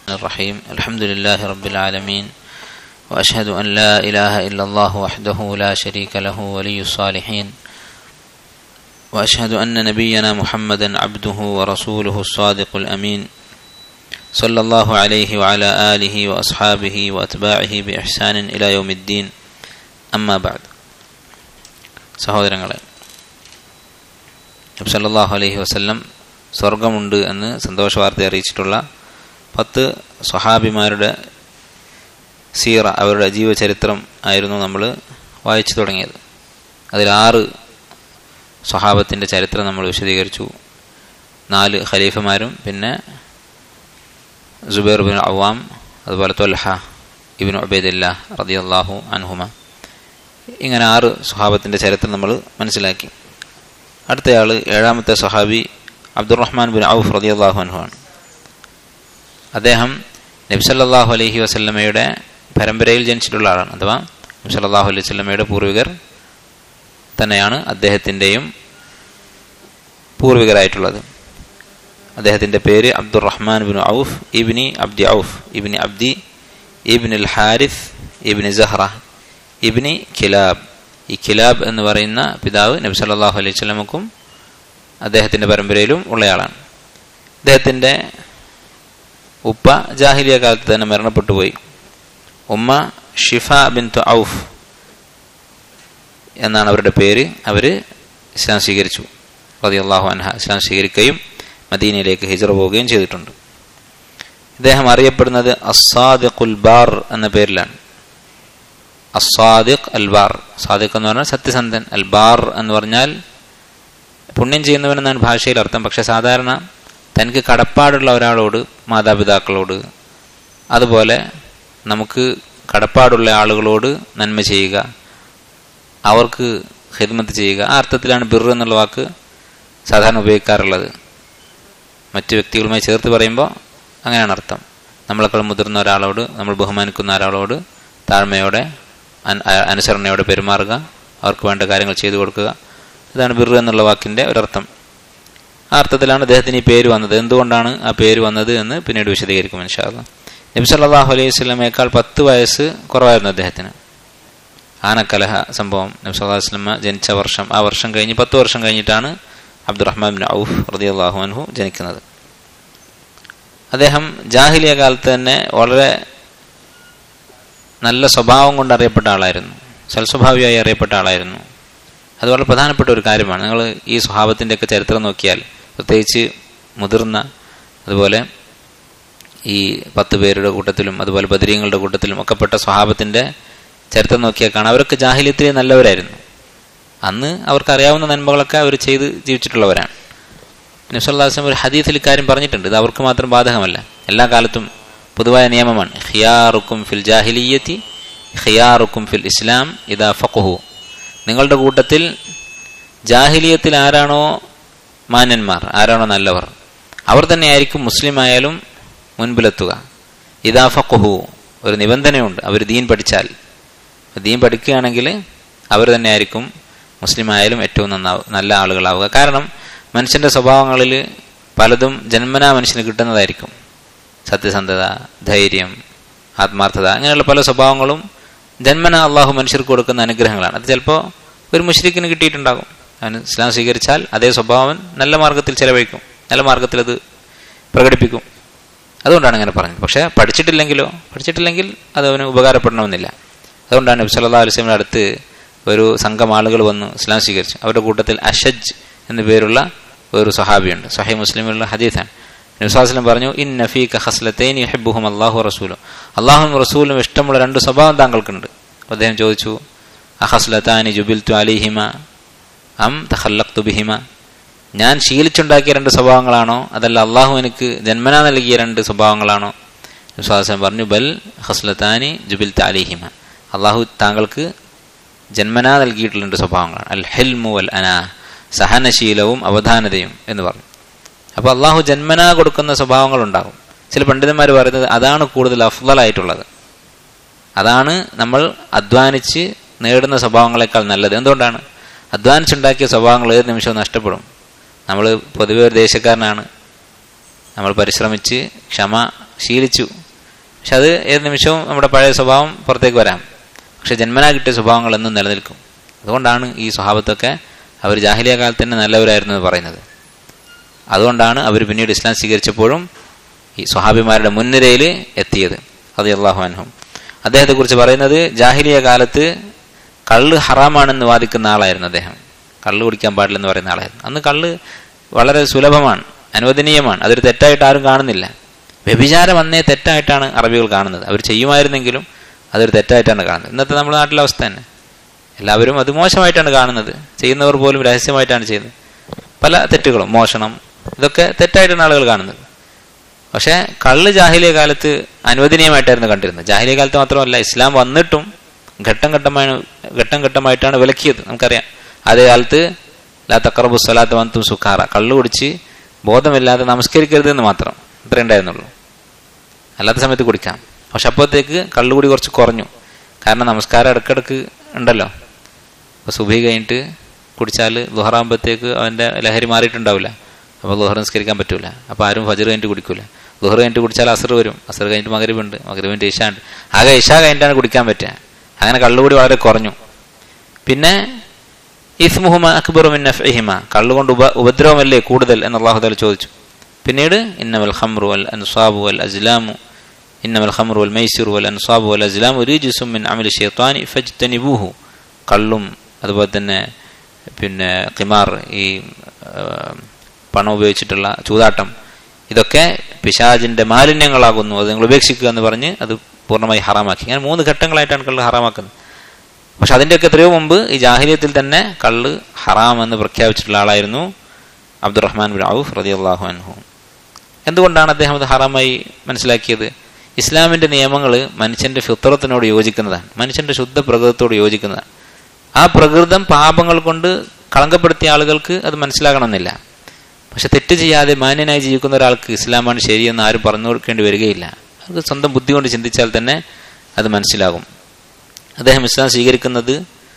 الرحيم الحمد لله رب العالمين وأشهد أن لا إله إلا الله وحده لا شريك له ولي الصالحين وأشهد أن نبينا محمدا عبده ورسوله الصادق الأمين صلى الله عليه وعلى آله وأصحابه وأتباعه بإحسان إلى يوم الدين أما بعد സഹോദരങ്ങളെ നബ്സല്ലാഹു അലൈഹി വസ്ല്ലം സ്വർഗമുണ്ട് എന്ന് സന്തോഷ വാർത്ത അറിയിച്ചിട്ടുള്ള പത്ത് സ്വഹാബിമാരുടെ സീറ അവരുടെ ജീവചരിത്രം ആയിരുന്നു നമ്മൾ വായിച്ചു തുടങ്ങിയത് അതിൽ ആറ് സ്വഹാബത്തിൻ്റെ ചരിത്രം നമ്മൾ വിശദീകരിച്ചു നാല് ഖലീഫമാരും പിന്നെ ജുബൈർ ബിൻ അവാം അതുപോലെ തൊൽഹ ഇബിൻ ഉബൈദില്ല റതി അള്ളാഹു അൻഹുമ ഇങ്ങനെ ആറ് സ്വഹാബത്തിൻ്റെ ചരിത്രം നമ്മൾ മനസ്സിലാക്കി അടുത്തയാൾ ഏഴാമത്തെ സ്വഹാബി അബ്ദുറഹ്മാൻ ബിൻ ഔഫ് റതി അള്ളാഹു അൻഹു ആണ് അദ്ദേഹം നബ്സല്ലാഹു അലൈഹി വസല്ലമയുടെ പരമ്പരയിൽ ജനിച്ചിട്ടുള്ള ആളാണ് അഥവാ നബ്സല്ലാഹു അലൈഹി വസല്ലമയുടെ പൂർവികർ തന്നെയാണ് അദ്ദേഹത്തിൻ്റെയും പൂർവികരായിട്ടുള്ളത് അദ്ദേഹത്തിൻ്റെ പേര് Abdurrahman bin Auf ibn Abd Auf ibn Abd ibn al Harith ibn Zuhra ibn Kilab ഈ കിലാബ് എന്ന് പറയുന്ന പിതാവ് നബി സല്ലാഹു അലൈഹി സ്വലമക്കും അദ്ദേഹത്തിൻ്റെ പരമ്പരയിലും ഉള്ളയാളാണ് അദ്ദേഹത്തിൻ്റെ ഉപ്പ ജാഹിലിയ കാലത്ത് തന്നെ മരണപ്പെട്ടു പോയി ഉമ്മ ഷിഫ ബിൻ ഔഫ് എന്നാണ് അവരുടെ പേര് അവർ ഇസ്ലാം സ്വീകരിച്ചു റതി അള്ളാഹു അൻഹ ഇസ്ലാം സ്വീകരിക്കുകയും മദീനയിലേക്ക് ഹിജറ പോവുകയും ചെയ്തിട്ടുണ്ട് ഇദ്ദേഹം അറിയപ്പെടുന്നത് അസാദിഖുൽ ബാർ എന്ന പേരിലാണ് അസാദിഖ് അൽ ബാർ സാദിഖ് എന്ന് പറഞ്ഞാൽ സത്യസന്ധൻ അൽ ബാർ എന്ന് പറഞ്ഞാൽ പുണ്യം ചെയ്യുന്നവനെന്നാണ് ഭാഷയിൽ അർത്ഥം പക്ഷെ സാധാരണ തനിക്ക് കടപ്പാടുള്ള ഒരാളോട് മാതാപിതാക്കളോട് അതുപോലെ നമുക്ക് കടപ്പാടുള്ള ആളുകളോട് നന്മ ചെയ്യുക അവർക്ക് ഹിദ്മത്ത് ചെയ്യുക ആ അർത്ഥത്തിലാണ് ബിർ എന്നുള്ള വാക്ക് സാധാരണ ഉപയോഗിക്കാറുള്ളത് മറ്റു വ്യക്തികളുമായി ചേർത്ത് പറയുമ്പോൾ അങ്ങനെയാണ് അർത്ഥം നമ്മളെക്കാൾ മുതിർന്ന ഒരാളോട് നമ്മൾ ബഹുമാനിക്കുന്ന ഒരാളോട് താഴ്മയോടെ അനുസരണയോടെ പെരുമാറുക അവർക്ക് വേണ്ട കാര്യങ്ങൾ ചെയ്തു കൊടുക്കുക ഇതാണ് ബിർ എന്നുള്ള വാക്കിൻ്റെ ഒരർത്ഥം ആ അർത്ഥത്തിലാണ് അദ്ദേഹത്തിന് ഈ പേര് വന്നത് എന്തുകൊണ്ടാണ് ആ പേര് വന്നത് എന്ന് പിന്നീട് വിശദീകരിക്കും ഇൻഷാല്ല നബി സല്ലാഹു അലൈഹി സ്വലമേക്കാൾ പത്ത് വയസ്സ് കുറവായിരുന്നു അദ്ദേഹത്തിന് ആനക്കലഹ സംഭവം നബി സല്ലാ വസ്ലമ ജനിച്ച വർഷം ആ വർഷം കഴിഞ്ഞ് പത്ത് വർഷം കഴിഞ്ഞിട്ടാണ് അബ്ദുറഹ്മാൻ ബിൻ ഔഫ് റതി അള്ളാഹു അൻഹു ജനിക്കുന്നത് അദ്ദേഹം ജാഹിലിയ കാലത്ത് തന്നെ വളരെ നല്ല സ്വഭാവം കൊണ്ട് അറിയപ്പെട്ട ആളായിരുന്നു സൽസ്വഭാവിയായി അറിയപ്പെട്ട ആളായിരുന്നു അത് വളരെ പ്രധാനപ്പെട്ട ഒരു കാര്യമാണ് നിങ്ങൾ ഈ സ്വഭാവത്തിൻ്റെയൊക്കെ ചരിത്രം നോക്കിയാൽ പ്രത്യേകിച്ച് മുതിർന്ന അതുപോലെ ഈ പത്ത് പേരുടെ കൂട്ടത്തിലും അതുപോലെ ബദരീങ്ങളുടെ കൂട്ടത്തിലും ഒക്കെ പെട്ട സ്വഭാവത്തിൻ്റെ ചരിത്രം നോക്കിയാൽ കാണാം അവരൊക്കെ ജാഹില്യത്തിൽ നല്ലവരായിരുന്നു അന്ന് അവർക്ക് അറിയാവുന്ന നന്മകളൊക്കെ അവർ ചെയ്ത് ജീവിച്ചിട്ടുള്ളവരാണ് നബ്സല്ലാസ്ലം ഒരു ഹദീസിൽ ഇക്കാര്യം പറഞ്ഞിട്ടുണ്ട് ഇത് അവർക്ക് മാത്രം ബാധകമല്ല എല്ലാ കാലത്തും പൊതുവായ നിയമമാണ് ഖിയാറുക്കും ഫിൽ ജാഹിലിയത്തി ഖിയാറുക്കും ഫിൽ ഇസ്ലാം ഇതാ ഫക്കുഹു നിങ്ങളുടെ കൂട്ടത്തിൽ ജാഹിലിയത്തിൽ ആരാണോ മാന്യന്മാർ ആരാണോ നല്ലവർ അവർ തന്നെയായിരിക്കും മുസ്ലിം ആയാലും മുൻപിലെത്തുക ഇതാ ഫക്കുഹു ഒരു നിബന്ധനയുണ്ട് അവർ ദീൻ പഠിച്ചാൽ ദീൻ പഠിക്കുകയാണെങ്കിൽ അവർ തന്നെയായിരിക്കും മുസ്ലിം ആയാലും ഏറ്റവും നന്നാവും നല്ല ആളുകളാവുക കാരണം മനുഷ്യൻ്റെ സ്വഭാവങ്ങളിൽ പലതും ജന്മനാ മനുഷ്യന് കിട്ടുന്നതായിരിക്കും സത്യസന്ധത ധൈര്യം ആത്മാർത്ഥത അങ്ങനെയുള്ള പല സ്വഭാവങ്ങളും ജന്മന അള്ളാഹു മനുഷ്യർക്ക് കൊടുക്കുന്ന അനുഗ്രഹങ്ങളാണ് അത് ചിലപ്പോൾ ഒരു മുഷ്രിഖിന് കിട്ടിയിട്ടുണ്ടാകും അവന് ഇസ്ലാം സ്വീകരിച്ചാൽ അതേ സ്വഭാവം നല്ല മാർഗത്തിൽ ചെലവഴിക്കും നല്ല മാർഗത്തിൽ അത് പ്രകടിപ്പിക്കും അതുകൊണ്ടാണ് ഇങ്ങനെ പറഞ്ഞത് പക്ഷേ പഠിച്ചിട്ടില്ലെങ്കിലോ പഠിച്ചിട്ടില്ലെങ്കിൽ അത് അവന് ഉപകാരപ്പെടണമെന്നില്ല അതുകൊണ്ടാണ് നബി സല്ലാ അലുസ്ലമിൻ്റെ അടുത്ത് ഒരു സംഘം ആളുകൾ വന്നു ഇസ്ലാം സ്വീകരിച്ചു അവരുടെ കൂട്ടത്തിൽ അഷജ് എന്നു പേരുള്ള ഒരു സഹാബിയുണ്ട് സഹി മുസ്ലിമുള്ള ഹദീസാണ് നബ്സാസ്ലം പറഞ്ഞു ഇൻ നഫീഖ ഹസ്ലത്തൈൻ യഹിബുഹും അള്ളാഹു റസൂലും അള്ളാഹും റസൂലും ഇഷ്ടമുള്ള രണ്ട് സ്വഭാവം താങ്കൾക്കുണ്ട് അദ്ദേഹം ചോദിച്ചു അഹസ്ലത്താനി ജുബിൽ തു അലിഹിമ അം തഹല്ലഖ്തു ബിഹിമ ഞാൻ ശീലിച്ചുണ്ടാക്കിയ രണ്ട് സ്വഭാവങ്ങളാണോ അതല്ല അള്ളാഹു എനിക്ക് ജന്മന നൽകിയ രണ്ട് സ്വഭാവങ്ങളാണോ നബ്സാസ്ലം പറഞ്ഞു ബൽ ഹസ്ലത്താനി ജുബിൽ തു അലിഹിമ അള്ളാഹു താങ്കൾക്ക് ജന്മനാ നൽകിയിട്ടുള്ള രണ്ട് സ്വഭാവങ്ങളാണ് അൽ ഹെൽമു അൽ അനാ സഹനശീലവും അവധാനതയും എന്ന് പറഞ്ഞു അപ്പോൾ അള്ളാഹു ജന്മനാ കൊടുക്കുന്ന സ്വഭാവങ്ങൾ ഉണ്ടാകും ചില പണ്ഡിതന്മാർ പറയുന്നത് അതാണ് കൂടുതൽ അഫ്ലായിട്ടുള്ളത് അതാണ് നമ്മൾ അധ്വാനിച്ച് നേടുന്ന സ്വഭാവങ്ങളെക്കാൾ നല്ലത് എന്തുകൊണ്ടാണ് അധ്വാനിച്ചുണ്ടാക്കിയ സ്വഭാവങ്ങൾ ഏത് നിമിഷവും നഷ്ടപ്പെടും നമ്മൾ പൊതുവെ ഒരു ദേശക്കാരനാണ് നമ്മൾ പരിശ്രമിച്ച് ക്ഷമ ശീലിച്ചു പക്ഷെ അത് ഏത് നിമിഷവും നമ്മുടെ പഴയ സ്വഭാവം പുറത്തേക്ക് വരാം പക്ഷെ ജന്മനാ കിട്ടിയ സ്വഭാവങ്ങൾ എന്നും നിലനിൽക്കും അതുകൊണ്ടാണ് ഈ സ്വഭാവത്തൊക്കെ അവർ ജാഹിലിയ കാലത്ത് തന്നെ നല്ലവരായിരുന്നു എന്ന് പറയുന്നത് അതുകൊണ്ടാണ് അവർ പിന്നീട് ഇസ്ലാം സ്വീകരിച്ചപ്പോഴും ഈ സ്വഹാബിമാരുടെ മുൻനിരയിൽ എത്തിയത് അത് അള്ളാഹു അൻഹും അദ്ദേഹത്തെക്കുറിച്ച് പറയുന്നത് ജാഹിലിയ കാലത്ത് കള്ള് ഹറാമാണെന്ന് വാദിക്കുന്ന ആളായിരുന്നു അദ്ദേഹം കള്ള് കുടിക്കാൻ പാടില്ലെന്ന് പറയുന്ന ആളായിരുന്നു അന്ന് കള്ള് വളരെ സുലഭമാണ് അനുവദനീയമാണ് അതൊരു തെറ്റായിട്ട് ആരും കാണുന്നില്ല വ്യഭിചാരം അന്നേ തെറ്റായിട്ടാണ് അറബികൾ കാണുന്നത് അവർ ചെയ്യുമായിരുന്നെങ്കിലും അതൊരു തെറ്റായിട്ടാണ് കാണുന്നത് ഇന്നത്തെ നമ്മുടെ നാട്ടിലെ അവസ്ഥ തന്നെ എല്ലാവരും അത് മോശമായിട്ടാണ് കാണുന്നത് ചെയ്യുന്നവർ പോലും രഹസ്യമായിട്ടാണ് ചെയ്യുന്നത് പല തെറ്റുകളും മോഷണം ഇതൊക്കെ തെറ്റായിട്ടാണ് ആളുകൾ കാണുന്നത് പക്ഷേ കള്ള് ജാഹിലിയ കാലത്ത് അനുവദനീയമായിട്ടായിരുന്നു കണ്ടിരുന്നത് ജാഹിലിയ കാലത്ത് മാത്രമല്ല ഇസ്ലാം വന്നിട്ടും ഘട്ടം ഘട്ടമായി ഘട്ടം ഘട്ടമായിട്ടാണ് വിലക്കിയത് നമുക്കറിയാം അതേ കാലത്ത് ലാ തക്കറബു സ്വലാത്ത് വന്തും സുഖാറ കള്ളു കുടിച്ച് ബോധമില്ലാതെ നമസ്കരിക്കരുത് എന്ന് മാത്രം ഇത്രേ ഉണ്ടായിരുന്നുള്ളൂ അല്ലാത്ത സമയത്ത് കുടിക്കാം പക്ഷെ അപ്പോഴത്തേക്ക് കള്ളുകൂടി കുറച്ച് കുറഞ്ഞു കാരണം നമസ്കാരം ഇടക്കിടക്ക് ഉണ്ടല്ലോ അപ്പോൾ സുബി കഴിഞ്ഞിട്ട് കുടിച്ചാൽ ലുഹറാകുമ്പോഴത്തേക്ക് അവൻ്റെ ലഹരി മാറിയിട്ടുണ്ടാവില്ല അപ്പോൾ ലുഹർ നിസ്കരിക്കാൻ പറ്റൂല അപ്പോൾ ആരും ഫജർ കഴിഞ്ഞിട്ട് കുടിക്കൂല ലുഹർ കഴിഞ്ഞിട്ട് കുടിച്ചാൽ അസർ വരും അസർ കഴിഞ്ഞിട്ട് മകരവുണ്ട് മകരവിൻ്റെ ഇഷ ഉണ്ട് ആകെ ഇഷ കഴിഞ്ഞിട്ടാണ് കുടിക്കാൻ പറ്റുക അങ്ങനെ കള്ളുകൂടി വളരെ കുറഞ്ഞു പിന്നെ ഇസ്മുഹുമ അക്ബറുമിൻ നഫ്ഇഹിമ കള്ളുകൊണ്ട് ഉപ ഉപദ്രവമല്ലേ കൂടുതൽ എന്ന് അള്ളാഹുദാൽ ചോദിച്ചു പിന്നീട് ഇന്നമൽ ഖംറു വൽ അൻസാബു വൽ അസ്ലാമു ഇന്നമൽ ഖംറു വൽ മൈസിറു വൽ അൻസാബു വൽ അസ്ലാമു റീജുസും മിൻ അമലി ഷൈത്താനി ഫജ്തനിബൂഹു കള്ളും അതുപോലെ തന്നെ പിന്നെ കിമാർ ഈ പണം ഉപയോഗിച്ചിട്ടുള്ള ചൂതാട്ടം ഇതൊക്കെ പിശാജിന്റെ മാലിന്യങ്ങളാകുന്നു അത് നിങ്ങൾ ഉപേക്ഷിക്കുക എന്ന് പറഞ്ഞ് അത് പൂർണ്ണമായി ഹറാമാക്കി അങ്ങനെ മൂന്ന് ഘട്ടങ്ങളായിട്ടാണ് കള്ള് ഹറാമാക്കുന്നത് പക്ഷെ അതിൻ്റെയൊക്കെ എത്രയോ മുമ്പ് ഈ ജാഹിലിയത്തിൽ തന്നെ കള്ള് ഹറാം എന്ന് പ്രഖ്യാപിച്ചിട്ടുള്ള ആളായിരുന്നു അബ്ദുറഹ്മാൻ ബിൻ ഔഫ് റതി അള്ളാഹു അൻഹു എന്തുകൊണ്ടാണ് അദ്ദേഹം അത് ഹറാമായി മനസ്സിലാക്കിയത് ഇസ്ലാമിന്റെ നിയമങ്ങൾ മനുഷ്യന്റെ ഫിത്രത്തിനോട് യോജിക്കുന്നതാണ് മനുഷ്യന്റെ ശുദ്ധ പ്രകൃതത്തോട് യോജിക്കുന്നതാണ് ആ പ്രകൃതം പാപങ്ങൾ കൊണ്ട് കളങ്കപ്പെടുത്തിയ ആളുകൾക്ക് അത് മനസ്സിലാകണമെന്നില്ല പക്ഷെ തെറ്റ് ചെയ്യാതെ മാന്യനായി ജീവിക്കുന്ന ഒരാൾക്ക് ഇസ്ലാമാണ് ശരിയെന്ന് ആരും പറഞ്ഞു കൊടുക്കേണ്ടി വരികയില്ല അത് സ്വന്തം ബുദ്ധി കൊണ്ട് ചിന്തിച്ചാൽ തന്നെ അത് മനസ്സിലാകും അദ്ദേഹം ഇസ്ലാം സ്വീകരിക്കുന്നത്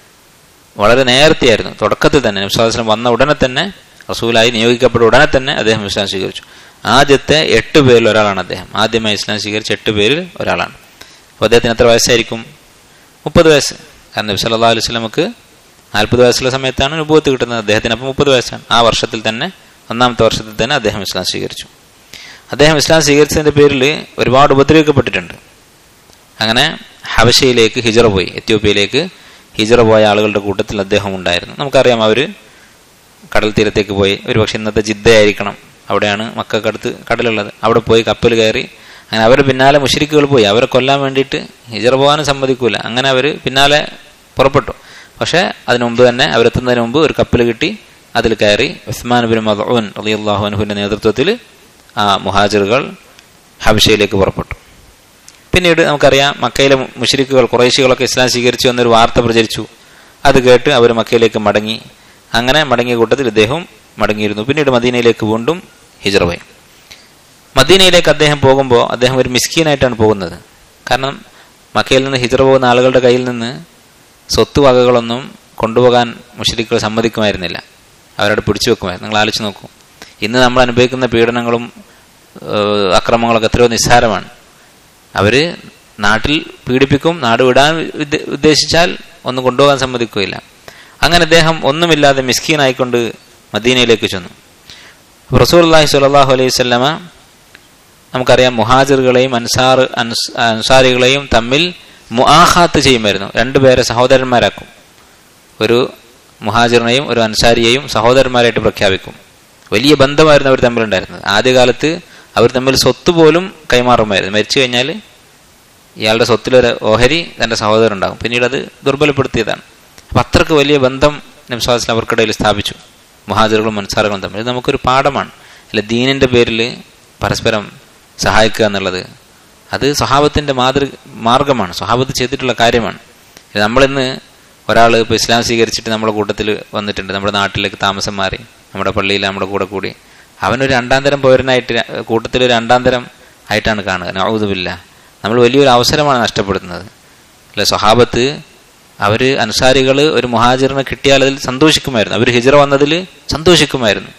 വളരെ നേരത്തെയായിരുന്നു തുടക്കത്തിൽ തന്നെ വിശ്വാസം വന്ന ഉടനെ തന്നെ റസൂലായി നിയോഗിക്കപ്പെട്ട ഉടനെ തന്നെ അദ്ദേഹം ഇസ്ലാം സ്വീകരിച്ചു ആദ്യത്തെ എട്ട് പേരിൽ ഒരാളാണ് അദ്ദേഹം ആദ്യമായി ഇസ്ലാം സ്വീകരിച്ച എട്ട് പേരിൽ ഒരാളാണ് അപ്പോൾ അദ്ദേഹത്തിന് എത്ര വയസ്സായിരിക്കും മുപ്പത് വയസ്സ് കാരണം നബി സല്ലാ അലൈഹി സ്വലമക്ക് നാൽപ്പത് വയസ്സുള്ള സമയത്താണ് അനുഭവത്ത് കിട്ടുന്നത് അദ്ദേഹത്തിന് അപ്പം മുപ്പത് വയസ്സാണ് ആ വർഷത്തിൽ തന്നെ ഒന്നാമത്തെ വർഷത്തിൽ തന്നെ അദ്ദേഹം ഇസ്ലാം സ്വീകരിച്ചു അദ്ദേഹം ഇസ്ലാം സ്വീകരിച്ചതിൻ്റെ പേരിൽ ഒരുപാട് ഉപദ്രവിക്കപ്പെട്ടിട്ടുണ്ട് അങ്ങനെ ഹബശയിലേക്ക് ഹിജറ പോയി എത്യോപ്യയിലേക്ക് ഹിജറ പോയ ആളുകളുടെ കൂട്ടത്തിൽ അദ്ദേഹം ഉണ്ടായിരുന്നു നമുക്കറിയാം അവർ കടൽ തീരത്തേക്ക് പോയി ഒരുപക്ഷെ ഇന്നത്തെ ജിദ്ദയായിരിക്കണം അവിടെയാണ് മക്കൾക്കടുത്ത് കടലുള്ളത് അവിടെ പോയി കപ്പൽ കയറി അങ്ങനെ അവരുടെ പിന്നാലെ മുഷരിക്കുകൾ പോയി അവരെ കൊല്ലാൻ വേണ്ടിയിട്ട് ഹിജറ പോകാനും സമ്മതിക്കൂല അങ്ങനെ അവർ പിന്നാലെ പുറപ്പെട്ടു പക്ഷേ അതിനു മുമ്പ് തന്നെ അവരെത്തുന്നതിന് മുമ്പ് ഒരു കപ്പൽ കിട്ടി അതിൽ കയറി ഉസ്മാൻ ബിൻ മദൂൻ അലി അള്ളാഹു അനുഹുവിൻ്റെ നേതൃത്വത്തിൽ ആ മുഹാജിറുകൾ ഹബിഷയിലേക്ക് പുറപ്പെട്ടു പിന്നീട് നമുക്കറിയാം മക്കയിലെ മുഷരിക്കുകൾ കുറേശികളൊക്കെ ഇസ്ലാം സ്വീകരിച്ചു എന്നൊരു വാർത്ത പ്രചരിച്ചു അത് കേട്ട് അവർ മക്കയിലേക്ക് മടങ്ങി അങ്ങനെ മടങ്ങിയ കൂട്ടത്തിൽ ഇദ്ദേഹം മടങ്ങിയിരുന്നു പിന്നീട് മദീനയിലേക്ക് വീണ്ടും ഹിജറ പോയി മദീനയിലേക്ക് അദ്ദേഹം പോകുമ്പോൾ അദ്ദേഹം ഒരു മിസ്കീനായിട്ടാണ് പോകുന്നത് കാരണം മക്കയിൽ നിന്ന് ഹിജറ പോകുന്ന ആളുകളുടെ കയ്യിൽ നിന്ന് സ്വത്ത് വകകളൊന്നും കൊണ്ടുപോകാൻ മുഷരിക്കുകൾ സമ്മതിക്കുമായിരുന്നില്ല അവരോട് പിടിച്ചു വെക്കുമായിരുന്നു നിങ്ങൾ ആലോചിച്ച് നോക്കൂ ഇന്ന് നമ്മൾ അനുഭവിക്കുന്ന പീഡനങ്ങളും അക്രമങ്ങളൊക്കെ എത്രയോ നിസ്സാരമാണ് അവർ നാട്ടിൽ പീഡിപ്പിക്കും നാട് വിടാൻ ഉദ്ദേശിച്ചാൽ ഒന്നും കൊണ്ടുപോകാൻ സമ്മതിക്കുകയില്ല അങ്ങനെ അദ്ദേഹം ഒന്നുമില്ലാതെ മിസ്കീനായിക്കൊണ്ട് മദീനയിലേക്ക് ചെന്നു റസൂൽ അള്ളാഹി സ്വല്ലാഹു അലൈഹി സ്വല്ലമ നമുക്കറിയാം മുഹാജിറുകളെയും അൻസാർ അൻസാരികളെയും തമ്മിൽ മുആഹാത്ത് ചെയ്യുമായിരുന്നു രണ്ടുപേരെ സഹോദരന്മാരാക്കും ഒരു മുഹാജിറിനെയും ഒരു അൻസാരിയെയും സഹോദരന്മാരായിട്ട് പ്രഖ്യാപിക്കും വലിയ ബന്ധമായിരുന്നു അവർ തമ്മിലുണ്ടായിരുന്നത് ആദ്യകാലത്ത് അവർ തമ്മിൽ സ്വത്ത് പോലും കൈമാറുമായിരുന്നു മരിച്ചു കഴിഞ്ഞാൽ ഇയാളുടെ സ്വത്തിലൊരു ഓഹരി തൻ്റെ സഹോദരൻ ഉണ്ടാകും പിന്നീട് അത് ദുർബലപ്പെടുത്തിയതാണ് അപ്പം അത്രക്ക് വലിയ ബന്ധം നബ്സാസ്ലാം അവർക്കിടയിൽ സ്ഥാപിച്ചു മുഹാജിറുകളും മൻസാറുകളും തമ്മിൽ ഇത് നമുക്കൊരു പാഠമാണ് അല്ല ദീനിൻ്റെ പേരിൽ പരസ്പരം സഹായിക്കുക എന്നുള്ളത് അത് സ്വഹാബത്തിൻ്റെ മാതൃ മാർഗമാണ് സ്വഹാബത്ത് ചെയ്തിട്ടുള്ള കാര്യമാണ് നമ്മളിന്ന് ഒരാൾ ഇപ്പോൾ ഇസ്ലാം സ്വീകരിച്ചിട്ട് നമ്മുടെ കൂട്ടത്തിൽ വന്നിട്ടുണ്ട് നമ്മുടെ നാട്ടിലേക്ക് താമസം മാറി നമ്മുടെ പള്ളിയിൽ നമ്മുടെ കൂടെ കൂടി അവനൊരു രണ്ടാം തരം പൗരനായിട്ട് കൂട്ടത്തിൽ ഒരു രണ്ടാം തരം ആയിട്ടാണ് കാണുക നൗദുബില്ല നമ്മൾ വലിയൊരു അവസരമാണ് നഷ്ടപ്പെടുത്തുന്നത് അല്ലെ സ്വഹാബത്ത് അവർ അൻസാരികൾ ഒരു മുഹാജിറിനെ കിട്ടിയാൽ അതിൽ സന്തോഷിക്കുമായിരുന്നു അവർ ഹിജറ വന്നതിൽ സന്തോഷിക്കുമായിരുന്നു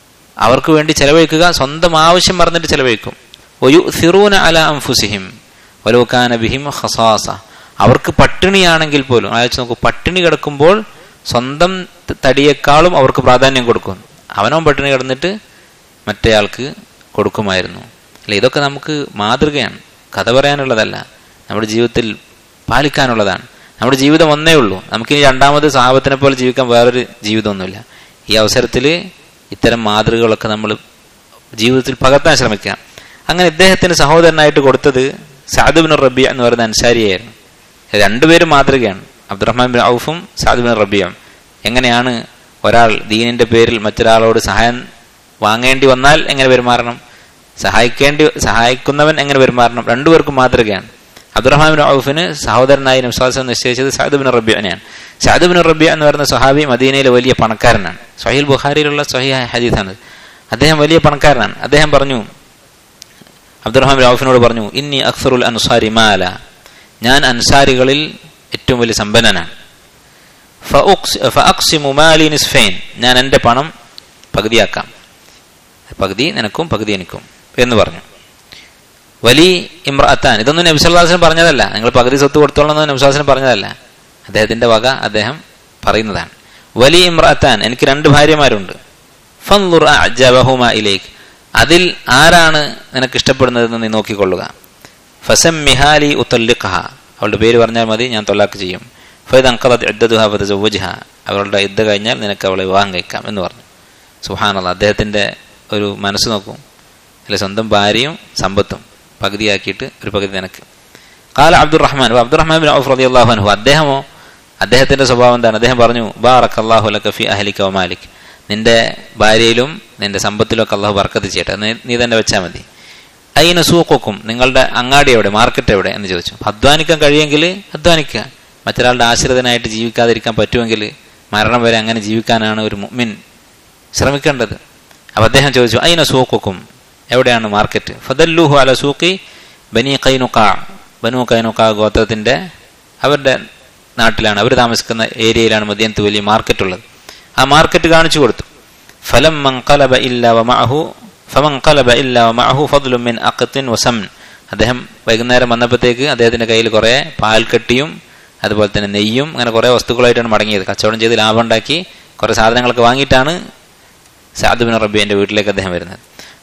അവർക്ക് വേണ്ടി ചെലവഴിക്കുക സ്വന്തം ആവശ്യം പറഞ്ഞിട്ട് ചെലവഴിക്കും ഒരു സിറൂന അല അംഫുസിഹിം വലോക്കാന ബിഹിം ഹസാസ അവർക്ക് പട്ടിണിയാണെങ്കിൽ പോലും ആലോചിച്ച് നോക്കൂ പട്ടിണി കിടക്കുമ്പോൾ സ്വന്തം തടിയേക്കാളും അവർക്ക് പ്രാധാന്യം കൊടുക്കും അവനവൻ പട്ടിണി കിടന്നിട്ട് മറ്റേയാൾക്ക് കൊടുക്കുമായിരുന്നു അല്ല ഇതൊക്കെ നമുക്ക് മാതൃകയാണ് കഥ പറയാനുള്ളതല്ല നമ്മുടെ ജീവിതത്തിൽ പാലിക്കാനുള്ളതാണ് നമ്മുടെ ജീവിതം ഒന്നേ ഉള്ളൂ നമുക്കിനി രണ്ടാമത് സഹാബത്തിനെ പോലെ ജീവിക്കാൻ വേറൊരു ജീവിതമൊന്നുമില്ല ഈ അവസരത്തിൽ ഇത്തരം മാതൃകകളൊക്കെ നമ്മൾ ജീവിതത്തിൽ പകർത്താൻ ശ്രമിക്കുക അങ്ങനെ ഇദ്ദേഹത്തിന് സഹോദരനായിട്ട് കൊടുത്തത് സാദുബിൻ റബിയ എന്ന് പറയുന്ന അൻസാരിയായിരുന്നു രണ്ടുപേരും മാതൃകയാണ് അബ്ദുറഹ്മാൻ ബിൻ ഔഫും സാദുബിൻ റബിയും എങ്ങനെയാണ് ഒരാൾ ദീനിന്റെ പേരിൽ മറ്റൊരാളോട് സഹായം വാങ്ങേണ്ടി വന്നാൽ എങ്ങനെ പെരുമാറണം സഹായിക്കേണ്ടി സഹായിക്കുന്നവൻ എങ്ങനെ പെരുമാറണം രണ്ടുപേർക്കും മാതൃകയാണ് അബ്ദുറഹ്മാൻ ബിൻ ഔഫിന് സഹോദരനായി നബ്സാസം നിശ്ചയിച്ചത് സാദുബിൻ റബിയനെയാണ് സാദുബിൻ റബിയ എന്ന് പറയുന്ന സഹാബി മദീനയിലെ വലിയ പണക്കാരനാണ് സഹീൽ ബുഖാരിയിലുള്ള സഹിയായ ഹദീഥാണ് അദ്ദേഹം വലിയ പണക്കാരനാണ് അദ്ദേഹം പറഞ്ഞു അബ്ദുറഹ്മാൻ ബിൻ ഔഫിനോട് പറഞ്ഞു ഇന്നി അക്സറുൽ അൻസാരി മാല ഞാൻ അൻസാരികളിൽ ഏറ്റവും വലിയ സമ്പന്നനാണ് നിസ്ഫൈൻ ഞാൻ എൻ്റെ പണം പകുതിയാക്കാം പകുതി നിനക്കും പകുതി എനിക്കും എന്ന് പറഞ്ഞു വലി ഇമ്രാത്താൻ ഇതൊന്നും നബ്സല്ലാസിന് പറഞ്ഞതല്ല നിങ്ങൾ പകുതി സ്വത്ത് കൊടുത്തോളെന്ന് നബ്സാസിന് പറഞ്ഞതല്ല അദ്ദേഹത്തിന്റെ വക അദ്ദേഹം പറയുന്നതാണ് വലി ഇമ്രാത്താൻ എനിക്ക് രണ്ട് ഭാര്യമാരുണ്ട് ഫൻലുർ അജബഹുമ ഇലേക്ക് അതിൽ ആരാണ് നിനക്ക് ഇഷ്ടപ്പെടുന്നതെന്ന് നീ നോക്കിക്കൊള്ളുക ഫസം മിഹാലി ഉത്തല്ലിഖഹ അവളുടെ പേര് പറഞ്ഞാൽ മതി ഞാൻ തൊല്ലാക്ക് ചെയ്യും ഫൈദ് അങ്കദ് ഇദ്ദുഹ ഫതസവ്വജ്ഹ അവളുടെ യുദ്ധ കഴിഞ്ഞാൽ നിനക്ക് അവളെ വിവാഹം കഴിക്കാം എന്ന് പറഞ്ഞു സുഹാനുള്ള അദ്ദേഹത്തിന്റെ ഒരു മനസ്സ് നോക്കും അല്ലെ സ്വന്തം ഭാര്യയും സമ്പത്തും പകുതിയാക്കിയിട്ട് ഒരു പകുതി നിനക്ക് കാല അബ്ദുറഹ്മാൻ അബ്ദുറഹ്മാൻ ബിൻ ഔഫ് റളിയല്ലാഹു അൻഹു അദ്ദേഹമോ അദ്ദേഹത്തിന്റെ സ്വഭാവം എന്താണ് അദ്ദേഹം പറഞ്ഞു ബാറക് അള്ളാഹു ലക ഫി അഹ്ലിക വ മാലിക് നിന്റെ ഭാര്യയിലും നിന്റെ സമ്പത്തിലും ഒക്കെ അള്ളാഹു ബർക്കത്ത് ചെയ്യട്ടെ നീ തന്നെ വെച്ചാൽ മതി അയിന് സൂക്കൊക്കും നിങ്ങളുടെ അങ്ങാടി എവിടെ മാർക്കറ്റ് എവിടെ എന്ന് ചോദിച്ചു അധ്വാനിക്കാൻ കഴിയുമെങ്കിൽ അധ്വാനിക്കുക മറ്റൊരാളുടെ ആശ്രിതനായിട്ട് ജീവിക്കാതിരിക്കാൻ പറ്റുമെങ്കിൽ മരണം വരെ അങ്ങനെ ജീവിക്കാനാണ് ഒരു മുഅ്മിൻ ശ്രമിക്കേണ്ടത് അപ്പൊ അദ്ദേഹം ചോദിച്ചു അയിന സൂക്കൊക്കും എവിടെയാണ് മാർക്കറ്റ് ഫദല്ലൂഹു അല സൂക്കി ബനി കൈനുക്ക ബനു കൈനുക്ക ഗോത്രത്തിന്റെ അവരുടെ നാട്ടിലാണ് അവർ താമസിക്കുന്ന ഏരിയയിലാണ് മദീനത്ത് വലിയ മാർക്കറ്റ് ഉള്ളത് ആ മാർക്കറ്റ് കാണിച്ചു കൊടുത്തു ഫലം മങ്കലബ ഇല്ല വമഅഹു ഫമങ്കലബ ഇല്ല വമഅഹു ഫദ്ലു മിൻ അഖത്തിൻ വസംൻ അദ്ദേഹം വൈകുന്നേരം വന്നപ്പോഴത്തേക്ക് അദ്ദേഹത്തിന്റെ കയ്യിൽ കുറെ പാൽക്കട്ടിയും അതുപോലെ തന്നെ നെയ്യും അങ്ങനെ കുറെ വസ്തുക്കളായിട്ടാണ് മടങ്ങിയത് കച്ചവടം ചെയ്ത് ലാഭം ഉണ്ടാക്കി കുറെ സാധനങ്ങളൊക്കെ വാങ്ങിയിട്ടാണ് സാദുബിൻ റബ്ബിന്റെ വീട്ടിലേക്ക് അദ്ദേഹം വരുന്നത്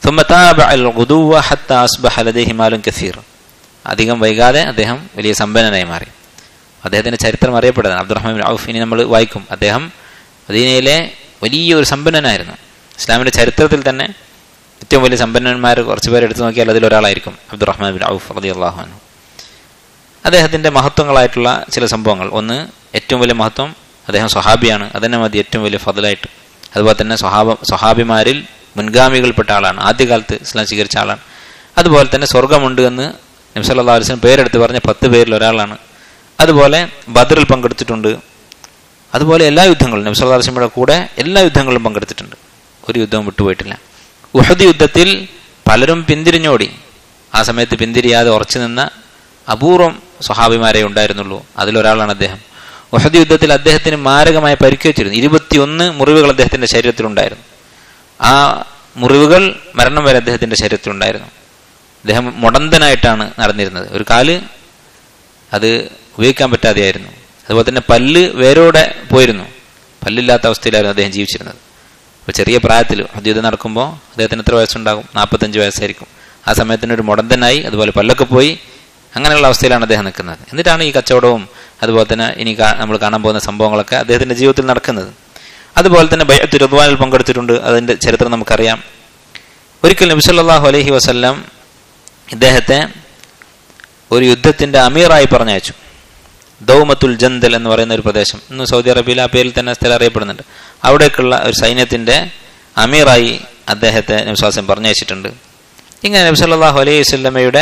അധികം വൈകാതെ അദ്ദേഹം വലിയ സമ്പന്നനായി മാറി അദ്ദേഹത്തിന്റെ ചരിത്രം അറിയപ്പെടുന്നത് അബ്ദുറഹ്മാൻ ഔഫ് ഇനി നമ്മൾ വായിക്കും അദ്ദേഹം മദീനയിലെ വലിയ ഒരു സമ്പന്നനായിരുന്നു ഇസ്ലാമിന്റെ ചരിത്രത്തിൽ തന്നെ ഏറ്റവും വലിയ സമ്പന്നന്മാർ കുറച്ച് പേര് എടുത്തു നോക്കിയാൽ അതിൽ ഒരാളായിരിക്കും അബ്ദുറഹ്മാൻ ബിൻ ഔഫ് റതി അള്ളാഹുനു അദ്ദേഹത്തിന്റെ മഹത്വങ്ങളായിട്ടുള്ള ചില സംഭവങ്ങൾ ഒന്ന് ഏറ്റവും വലിയ മഹത്വം അദ്ദേഹം സ്വഹാബിയാണ് അതന്നെ മതി ഏറ്റവും വലിയ ഫതലായിട്ട് അതുപോലെ തന്നെ സ്വഹാബ സ്വഹാബിമാരിൽ മുൻഗാമികൾപ്പെട്ട ആളാണ് ആദ്യകാലത്ത് ഇസ്ലാം സ്വീകരിച്ച ആളാണ് അതുപോലെ തന്നെ സ്വർഗമുണ്ട് എന്ന് നബ്സല്ലാ അലിസ്ലം പേരെടുത്ത് പറഞ്ഞ പത്ത് പേരിൽ ഒരാളാണ് അതുപോലെ ബദറിൽ പങ്കെടുത്തിട്ടുണ്ട് അതുപോലെ എല്ലാ യുദ്ധങ്ങളും നബ്സല്ലാ അലിസ്ലമിയുടെ കൂടെ എല്ലാ യുദ്ധങ്ങളിലും പങ്കെടുത്തിട്ടുണ്ട് ഒരു യുദ്ധവും വിട്ടുപോയിട്ടില്ല ഉഹദ് യുദ്ധത്തിൽ പലരും പിന്തിരിഞ്ഞോടി ആ സമയത്ത് പിന്തിരിയാതെ ഉറച്ചു നിന്ന അപൂർവം സ്വഹാബിമാരെ ഉണ്ടായിരുന്നുള്ളൂ അതിലൊരാളാണ് അദ്ദേഹം ഉഹദ് യുദ്ധത്തിൽ അദ്ദേഹത്തിന് മാരകമായ പരിക്കേറ്റിരുന്നു ഇരുപത്തിയൊന്ന് മുറിവുകൾ അദ്ദേഹത്തിന്റെ ശരീരത്തിലുണ്ടായിരുന്നു ആ മുറിവുകൾ മരണം വരെ അദ്ദേഹത്തിന്റെ ശരീരത്തിലുണ്ടായിരുന്നു അദ്ദേഹം മുടന്തനായിട്ടാണ് നടന്നിരുന്നത് ഒരു കാല് അത് ഉപയോഗിക്കാൻ പറ്റാതെയായിരുന്നു അതുപോലെ തന്നെ പല്ല് വേരോടെ പോയിരുന്നു പല്ലില്ലാത്ത അവസ്ഥയിലായിരുന്നു അദ്ദേഹം ജീവിച്ചിരുന്നത് അപ്പോൾ ചെറിയ പ്രായത്തിൽ യുദ്ധം നടക്കുമ്പോൾ അദ്ദേഹത്തിന് എത്ര വയസ്സുണ്ടാകും നാൽപ്പത്തഞ്ച് വയസ്സായിരിക്കും ആ സമയത്തിന് ഒരു മുടന്തനായി അതുപോലെ പല്ലൊക്കെ പോയി അങ്ങനെയുള്ള അവസ്ഥയിലാണ് അദ്ദേഹം നിൽക്കുന്നത് എന്നിട്ടാണ് ഈ കച്ചവടവും അതുപോലെ തന്നെ ഇനി നമ്മൾ കാണാൻ പോകുന്ന സംഭവങ്ങളൊക്കെ അദ്ദേഹത്തിന്റെ ജീവിതത്തിൽ നടക്കുന്നത് അതുപോലെ തന്നെ ബയ്യത്ത് റുദ്വാനിൽ പങ്കെടുത്തിട്ടുണ്ട് അതിന്റെ ചരിത്രം നമുക്കറിയാം ഒരിക്കൽ നബിസല്ലാഹു അലഹി വസ്ല്ലാം ഇദ്ദേഹത്തെ ഒരു യുദ്ധത്തിന്റെ അമീറായി പറഞ്ഞയച്ചു ദൗമത്തുൽ ജന്തൽ എന്ന് പറയുന്ന ഒരു പ്രദേശം ഇന്ന് സൗദി അറേബ്യയിൽ ആ പേരിൽ തന്നെ സ്ഥലം അറിയപ്പെടുന്നുണ്ട് അവിടേക്കുള്ള ഒരു സൈന്യത്തിന്റെ അമീറായി അദ്ദേഹത്തെ നബ്സാസം പറഞ്ഞയച്ചിട്ടുണ്ട് ഇങ്ങനെ നബ്സല്ലാഹു അലൈഹി വസ്ലമയുടെ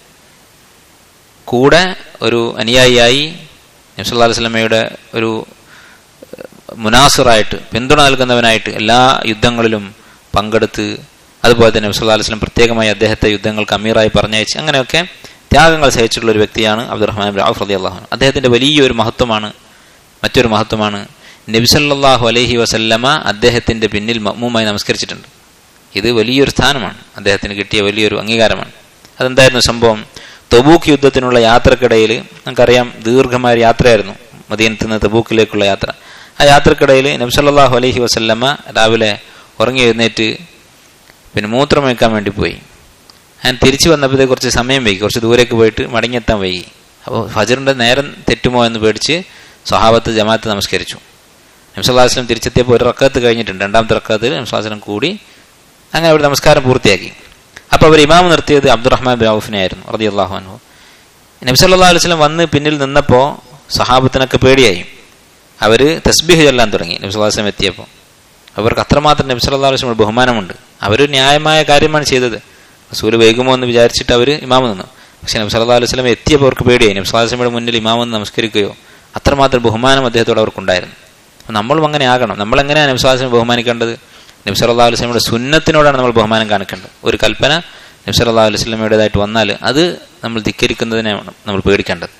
കൂടെ ഒരു അനുയായിയായി നബ്സല്ലാ വസ്ലമയുടെ ഒരു മുനാസിറായിട്ട് പിന്തുണ നൽകുന്നവനായിട്ട് എല്ലാ യുദ്ധങ്ങളിലും പങ്കെടുത്ത് അതുപോലെ തന്നെ നബ്സല്ലാ വസ്ലം പ്രത്യേകമായി അദ്ദേഹത്തെ യുദ്ധങ്ങൾക്ക് അമീറായി പറഞ്ഞയച്ച് അങ്ങനെയൊക്കെ ത്യാഗങ്ങൾ സഹിച്ചിട്ടുള്ള ഒരു വ്യക്തിയാണ് അബ്ദുറഹ്മാൻ ഔഫ് റതി അള്ളാഹു അദ്ദേഹത്തിന്റെ വലിയൊരു മഹത്വമാണ് മറ്റൊരു മഹത്വമാണ് നബിസല്ലാഹു അലഹി വസല്ലമ അദ്ദേഹത്തിന്റെ പിന്നിൽ മമ്മൂമായി ഇത് വലിയൊരു സ്ഥാനമാണ് അദ്ദേഹത്തിന് കിട്ടിയ വലിയൊരു അംഗീകാരമാണ് അതെന്തായിരുന്നു സംഭവം തബൂക്ക് യുദ്ധത്തിനുള്ള യാത്രക്കിടയിൽ നമുക്കറിയാം ദീർഘമായ യാത്രയായിരുന്നു മദീനത്ത് നിന്ന് തബൂക്കിലേക്കുള്ള യാത്ര ആ യാത്രക്കിടയിൽ നബ്സല്ലാഹു അലൈഹി വസല്ലമ്മ രാവിലെ ഉറങ്ങി എഴുന്നേറ്റ് പിന്നെ മൂത്രം വയ്ക്കാൻ വേണ്ടി പോയി ഞാൻ തിരിച്ചു വന്നപ്പോഴത്തെ കുറച്ച് സമയം വൈകി കുറച്ച് ദൂരേക്ക് പോയിട്ട് മടങ്ങിയെത്താൻ വൈകി അപ്പോൾ ഫജറിൻ്റെ നേരം തെറ്റുമോ എന്ന് പേടിച്ച് സ്വഹാബത്ത് ജമാഅത്ത് നമസ്കരിച്ചു നബ്സല്ലാസ്ലം തിരിച്ചെത്തിയപ്പോൾ ഒരു റക്കത്ത് കഴിഞ്ഞിട്ടുണ്ട് രണ്ടാമത്തെ റക്കത്തിൽ നബ്സല്ലാസ്ലം കൂടി അങ്ങനെ അവർ നമസ്കാരം പൂർത്തിയാക്കി അപ്പോൾ അവർ ഇമാം നിർത്തിയത് അബ്ദുറഹ്മാൻ ബിൻ ഔഫിനെ ആയിരുന്നു റതി അള്ളാഹു അനു നബി സല്ലാ അലൈഹി സ്വലം വന്ന് പിന്നിൽ നിന്നപ്പോൾ സഹാബത്തിനൊക്കെ പേടിയായി അവർ തസ്ബീഹ് ചൊല്ലാൻ തുടങ്ങി നബി സല്ലാ വസ്ലം എത്തിയപ്പോൾ അവർക്ക് അത്രമാത്രം നബി സല്ലാ അലൈഹി സ്വലം ബഹുമാനമുണ്ട് അവർ ന്യായമായ കാര്യമാണ് ചെയ്തത് റസൂല് വൈകുമോ എന്ന് വിചാരിച്ചിട്ട് അവർ ഇമാമ് നിന്നു പക്ഷേ നബി സല്ലാ അലൈഹി സ്വലം എത്തിയപ്പോൾ അവർക്ക് പേടിയായി നബി സല്ലാ വസ്ലമയുടെ മുന്നിൽ ഇമാമെന്ന് നമസ്കരിക്കുകയോ അത്രമാത്രം ബഹുമാനം അദ്ദേഹത്തോട് അവർക്കുണ്ടായിരുന്നു അപ്പം നമ്മളും അങ്ങനെ ആകണം നമ്മൾ എങ്ങനെയാണ് നബി സല്ലാ വസ്ലം ബഹുമാനിക്കേണ്ടത് നബി സല്ലാ അലൈഹി സ്വലമയുടെ സുന്നത്തിനോടാണ് നമ്മൾ ബഹുമാനം കാണിക്കേണ്ടത് ഒരു കൽപ്പന നബി സല്ലാ അലൈഹി സ്വലമയുടേതായിട്ട് വന്നാൽ അത് നമ്മൾ ധിക്കരിക്കുന്നതിനെയാണ് നമ്മൾ പേടിക്കേണ്ടത്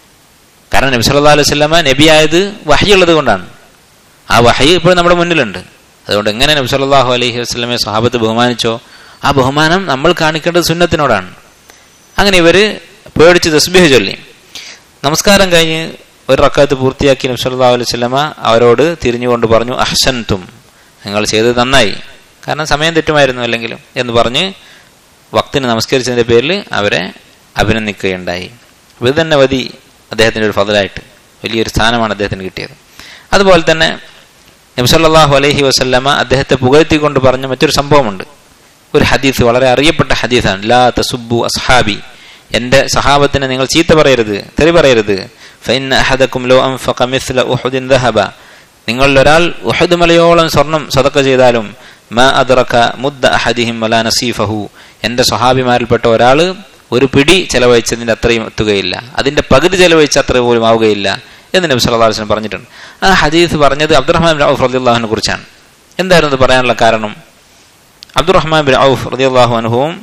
കാരണം നബി സല്ലാ അലൈഹി സ്വലമ നബിയായത് വഹയുള്ളത് കൊണ്ടാണ് ആ വഹയ് ഇപ്പോഴും നമ്മുടെ മുന്നിലുണ്ട് അതുകൊണ്ട് എങ്ങനെ നബി സല്ലാഹു അലൈഹി വസ്ലമെ സ്വഹാബത്ത് ബഹുമാനിച്ചോ ആ ബഹുമാനം നമ്മൾ കാണിക്കേണ്ടത് സുന്നത്തിനോടാണ് അങ്ങനെ ഇവര് പേടിച്ച് തസ്ബീഹ് ചൊല്ലി നമസ്കാരം കഴിഞ്ഞ് ഒരു റക്കാത്ത് പൂർത്തിയാക്കി നബി സല്ലാ അലൈഹി സ്വലമ അവരോട് തിരിഞ്ഞുകൊണ്ട് പറഞ്ഞു അഹ്സൻതും നിങ്ങൾ ചെയ്തത് നന്നായി കാരണം സമയം തെറ്റുമായിരുന്നു അല്ലെങ്കിലും എന്ന് പറഞ്ഞ് വക്തിന് നമസ്കരിച്ചതിന്റെ പേരിൽ അവരെ അഭിനന്ദിക്കുകയുണ്ടായി ഇത് തന്നെ മതി അദ്ദേഹത്തിന്റെ ഒരു ഫതലായിട്ട് വലിയൊരു സ്ഥാനമാണ് അദ്ദേഹത്തിന് കിട്ടിയത് അതുപോലെ തന്നെ നബ്സല്ലാഹു അലൈഹി വസല്ലമ അദ്ദേഹത്തെ പുകഴ്ത്തിക്കൊണ്ട് പറഞ്ഞ മറ്റൊരു സംഭവമുണ്ട് ഒരു ഹദീസ് വളരെ അറിയപ്പെട്ട ഹദീസാണ് ലാ തസുബു അസ്ഹാബി എന്റെ സഹാബത്തിനെ നിങ്ങൾ ചീത്ത പറയരുത് തെറി പറയരുത് ഫൈൻ അഹദക്കും ലോ അൻഫഖ മിസ്ല ഉഹുദിൻ ദഹബ നിങ്ങളിൽ ഒരാൾ ഉഹദ് മലയോളം സ്വർണം സതക്ക ചെയ്താലും മാ അദ്റക മുദ്ദ അഹദിഹിം വലാ നസീഫഹു എന്റെ സ്വഹാബിമാരിൽപ്പെട്ട ഒരാൾ ഒരു പിടി ചെലവഴിച്ചതിന്റെ അത്രയും എത്തുകയില്ല അതിന്റെ പകുതി ചെലവഴിച്ച അത്ര പോലും ആവുകയില്ല എന്ന് നബി സല്ലല്ലാഹു അലൈഹി വസല്ലം പറഞ്ഞിട്ടുണ്ട് ആ ഹദീസ് പറഞ്ഞത് അബ്ദുറഹ്മാൻ ബിൻ ഔഫ് റളിയല്ലാഹുവിനെ കുറിച്ചാണ് എന്തായിരുന്നു ഇത് പറയാനുള്ള കാരണം അബ്ദുറഹ്മാൻ ബിൻ ഔഫ് റളിയല്ലാഹു അൻഹുവും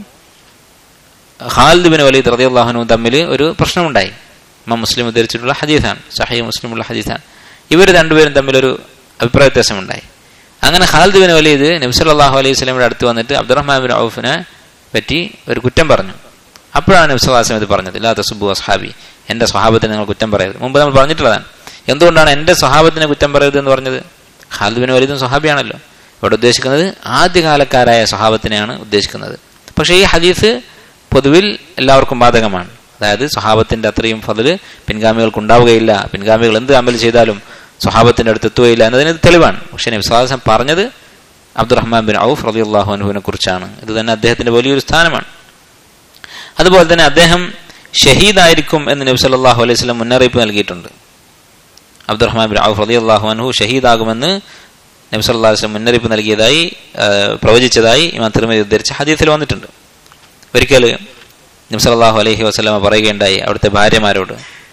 ഖാലിദ് ബിൻ വലീദ് റളിയല്ലാഹു അൻഹുവും തമ്മിൽ ഒരു പ്രശ്നമുണ്ടായി ഇമാം മുസ്ലിം ഉദ്ധരിച്ചിട്ടുള്ള ഹദീസാണ് സഹീഹ് മുസ്ലിമുള്ള ഹദീസാണ് ഇവർ രണ്ടുപേരും തമ്മിലൊരു അഭിപ്രായ വ്യത്യാസമുണ്ടായി അങ്ങനെ ഖാലിദ് ബിൻ വലീദ് നബി സല്ലല്ലാഹു അലൈഹി വസല്ലമയുടെ അടുത്ത് വന്നിട്ട് അബ്ദുറഹ്മാൻ ബിൻ ഔഫിനെ പറ്റി ഒരു കുറ്റം പറഞ്ഞു അപ്പോഴാണ് നബി സല്ലല്ലാഹു അലൈഹി വസല്ലം ഇത് പറഞ്ഞത് ലാ തസുബു അസ്ഹാബി എന്റെ സ്വഹാബത്തിനെ നിങ്ങൾ കുറ്റം പറയരുത് മുമ്പ് നമ്മൾ പറഞ്ഞിട്ടുള്ളതാണ് എന്തുകൊണ്ടാണ് എന്റെ സ്വഹാബത്തിനെ കുറ്റം പറയരുത് എന്ന് പറഞ്ഞത് ഖാലിദ് ബിൻ വലീദും സ്വഹാബിയാണല്ലോ ഇവിടെ ഉദ്ദേശിക്കുന്നത് ആദ്യകാലക്കാരായ സ്വഹാബത്തിനെയാണ് ഉദ്ദേശിക്കുന്നത് പക്ഷേ ഈ ഹദീസ് പൊതുവിൽ എല്ലാവർക്കും ബാധകമാണ് അതായത് സ്വഹാബത്തിന്റെ അത്രയും ഫതില് പിൻഗാമികൾക്ക് ഉണ്ടാവുകയില്ല പിൻഗാമികൾ എന്ത് അമൽ ചെയ്താലും സ്വഹാബത്തിന്റെ അടുത്ത് എത്തുകയില്ല എന്നതിന് ഇത് തെളിവാണ് പക്ഷേ നബ്സാദം പറഞ്ഞത് അബ്ദുറഹ്മാൻ ബിൻ ഔഫ് റളിയല്ലാഹു അൻഹുവിനെ കുറിച്ചാണ് ഇത് തന്നെ അദ്ദേഹത്തിന്റെ വലിയൊരു സ്ഥാനമാണ് അതുപോലെ തന്നെ അദ്ദേഹം ഷഹീദായിരിക്കും എന്ന് നബി സല്ലല്ലാഹു അലൈഹി വസല്ലം മുന്നറിയിപ്പ് നൽകിയിട്ടുണ്ട് അബ്ദുറഹ്മാൻ ബിൻ ഔഫ് റളിയല്ലാഹു അൻഹു ഷഹീദാകുമെന്ന് നബി സല്ലല്ലാഹു അലൈഹി വസല്ലം മുന്നറിയിപ്പ് നൽകിയതായി പ്രവചിച്ചതായി ഇമാം തിരുമതി ഉദ്ധരിച്ച ഹദീസിൽ വന്നിട്ടുണ്ട് ഒരിക്കൽ നബി സല്ലല്ലാഹു അലൈഹി വസല്ലമ പറയുകയുണ്ടായി അവിടുത്തെ ഭാര്യമാരോട്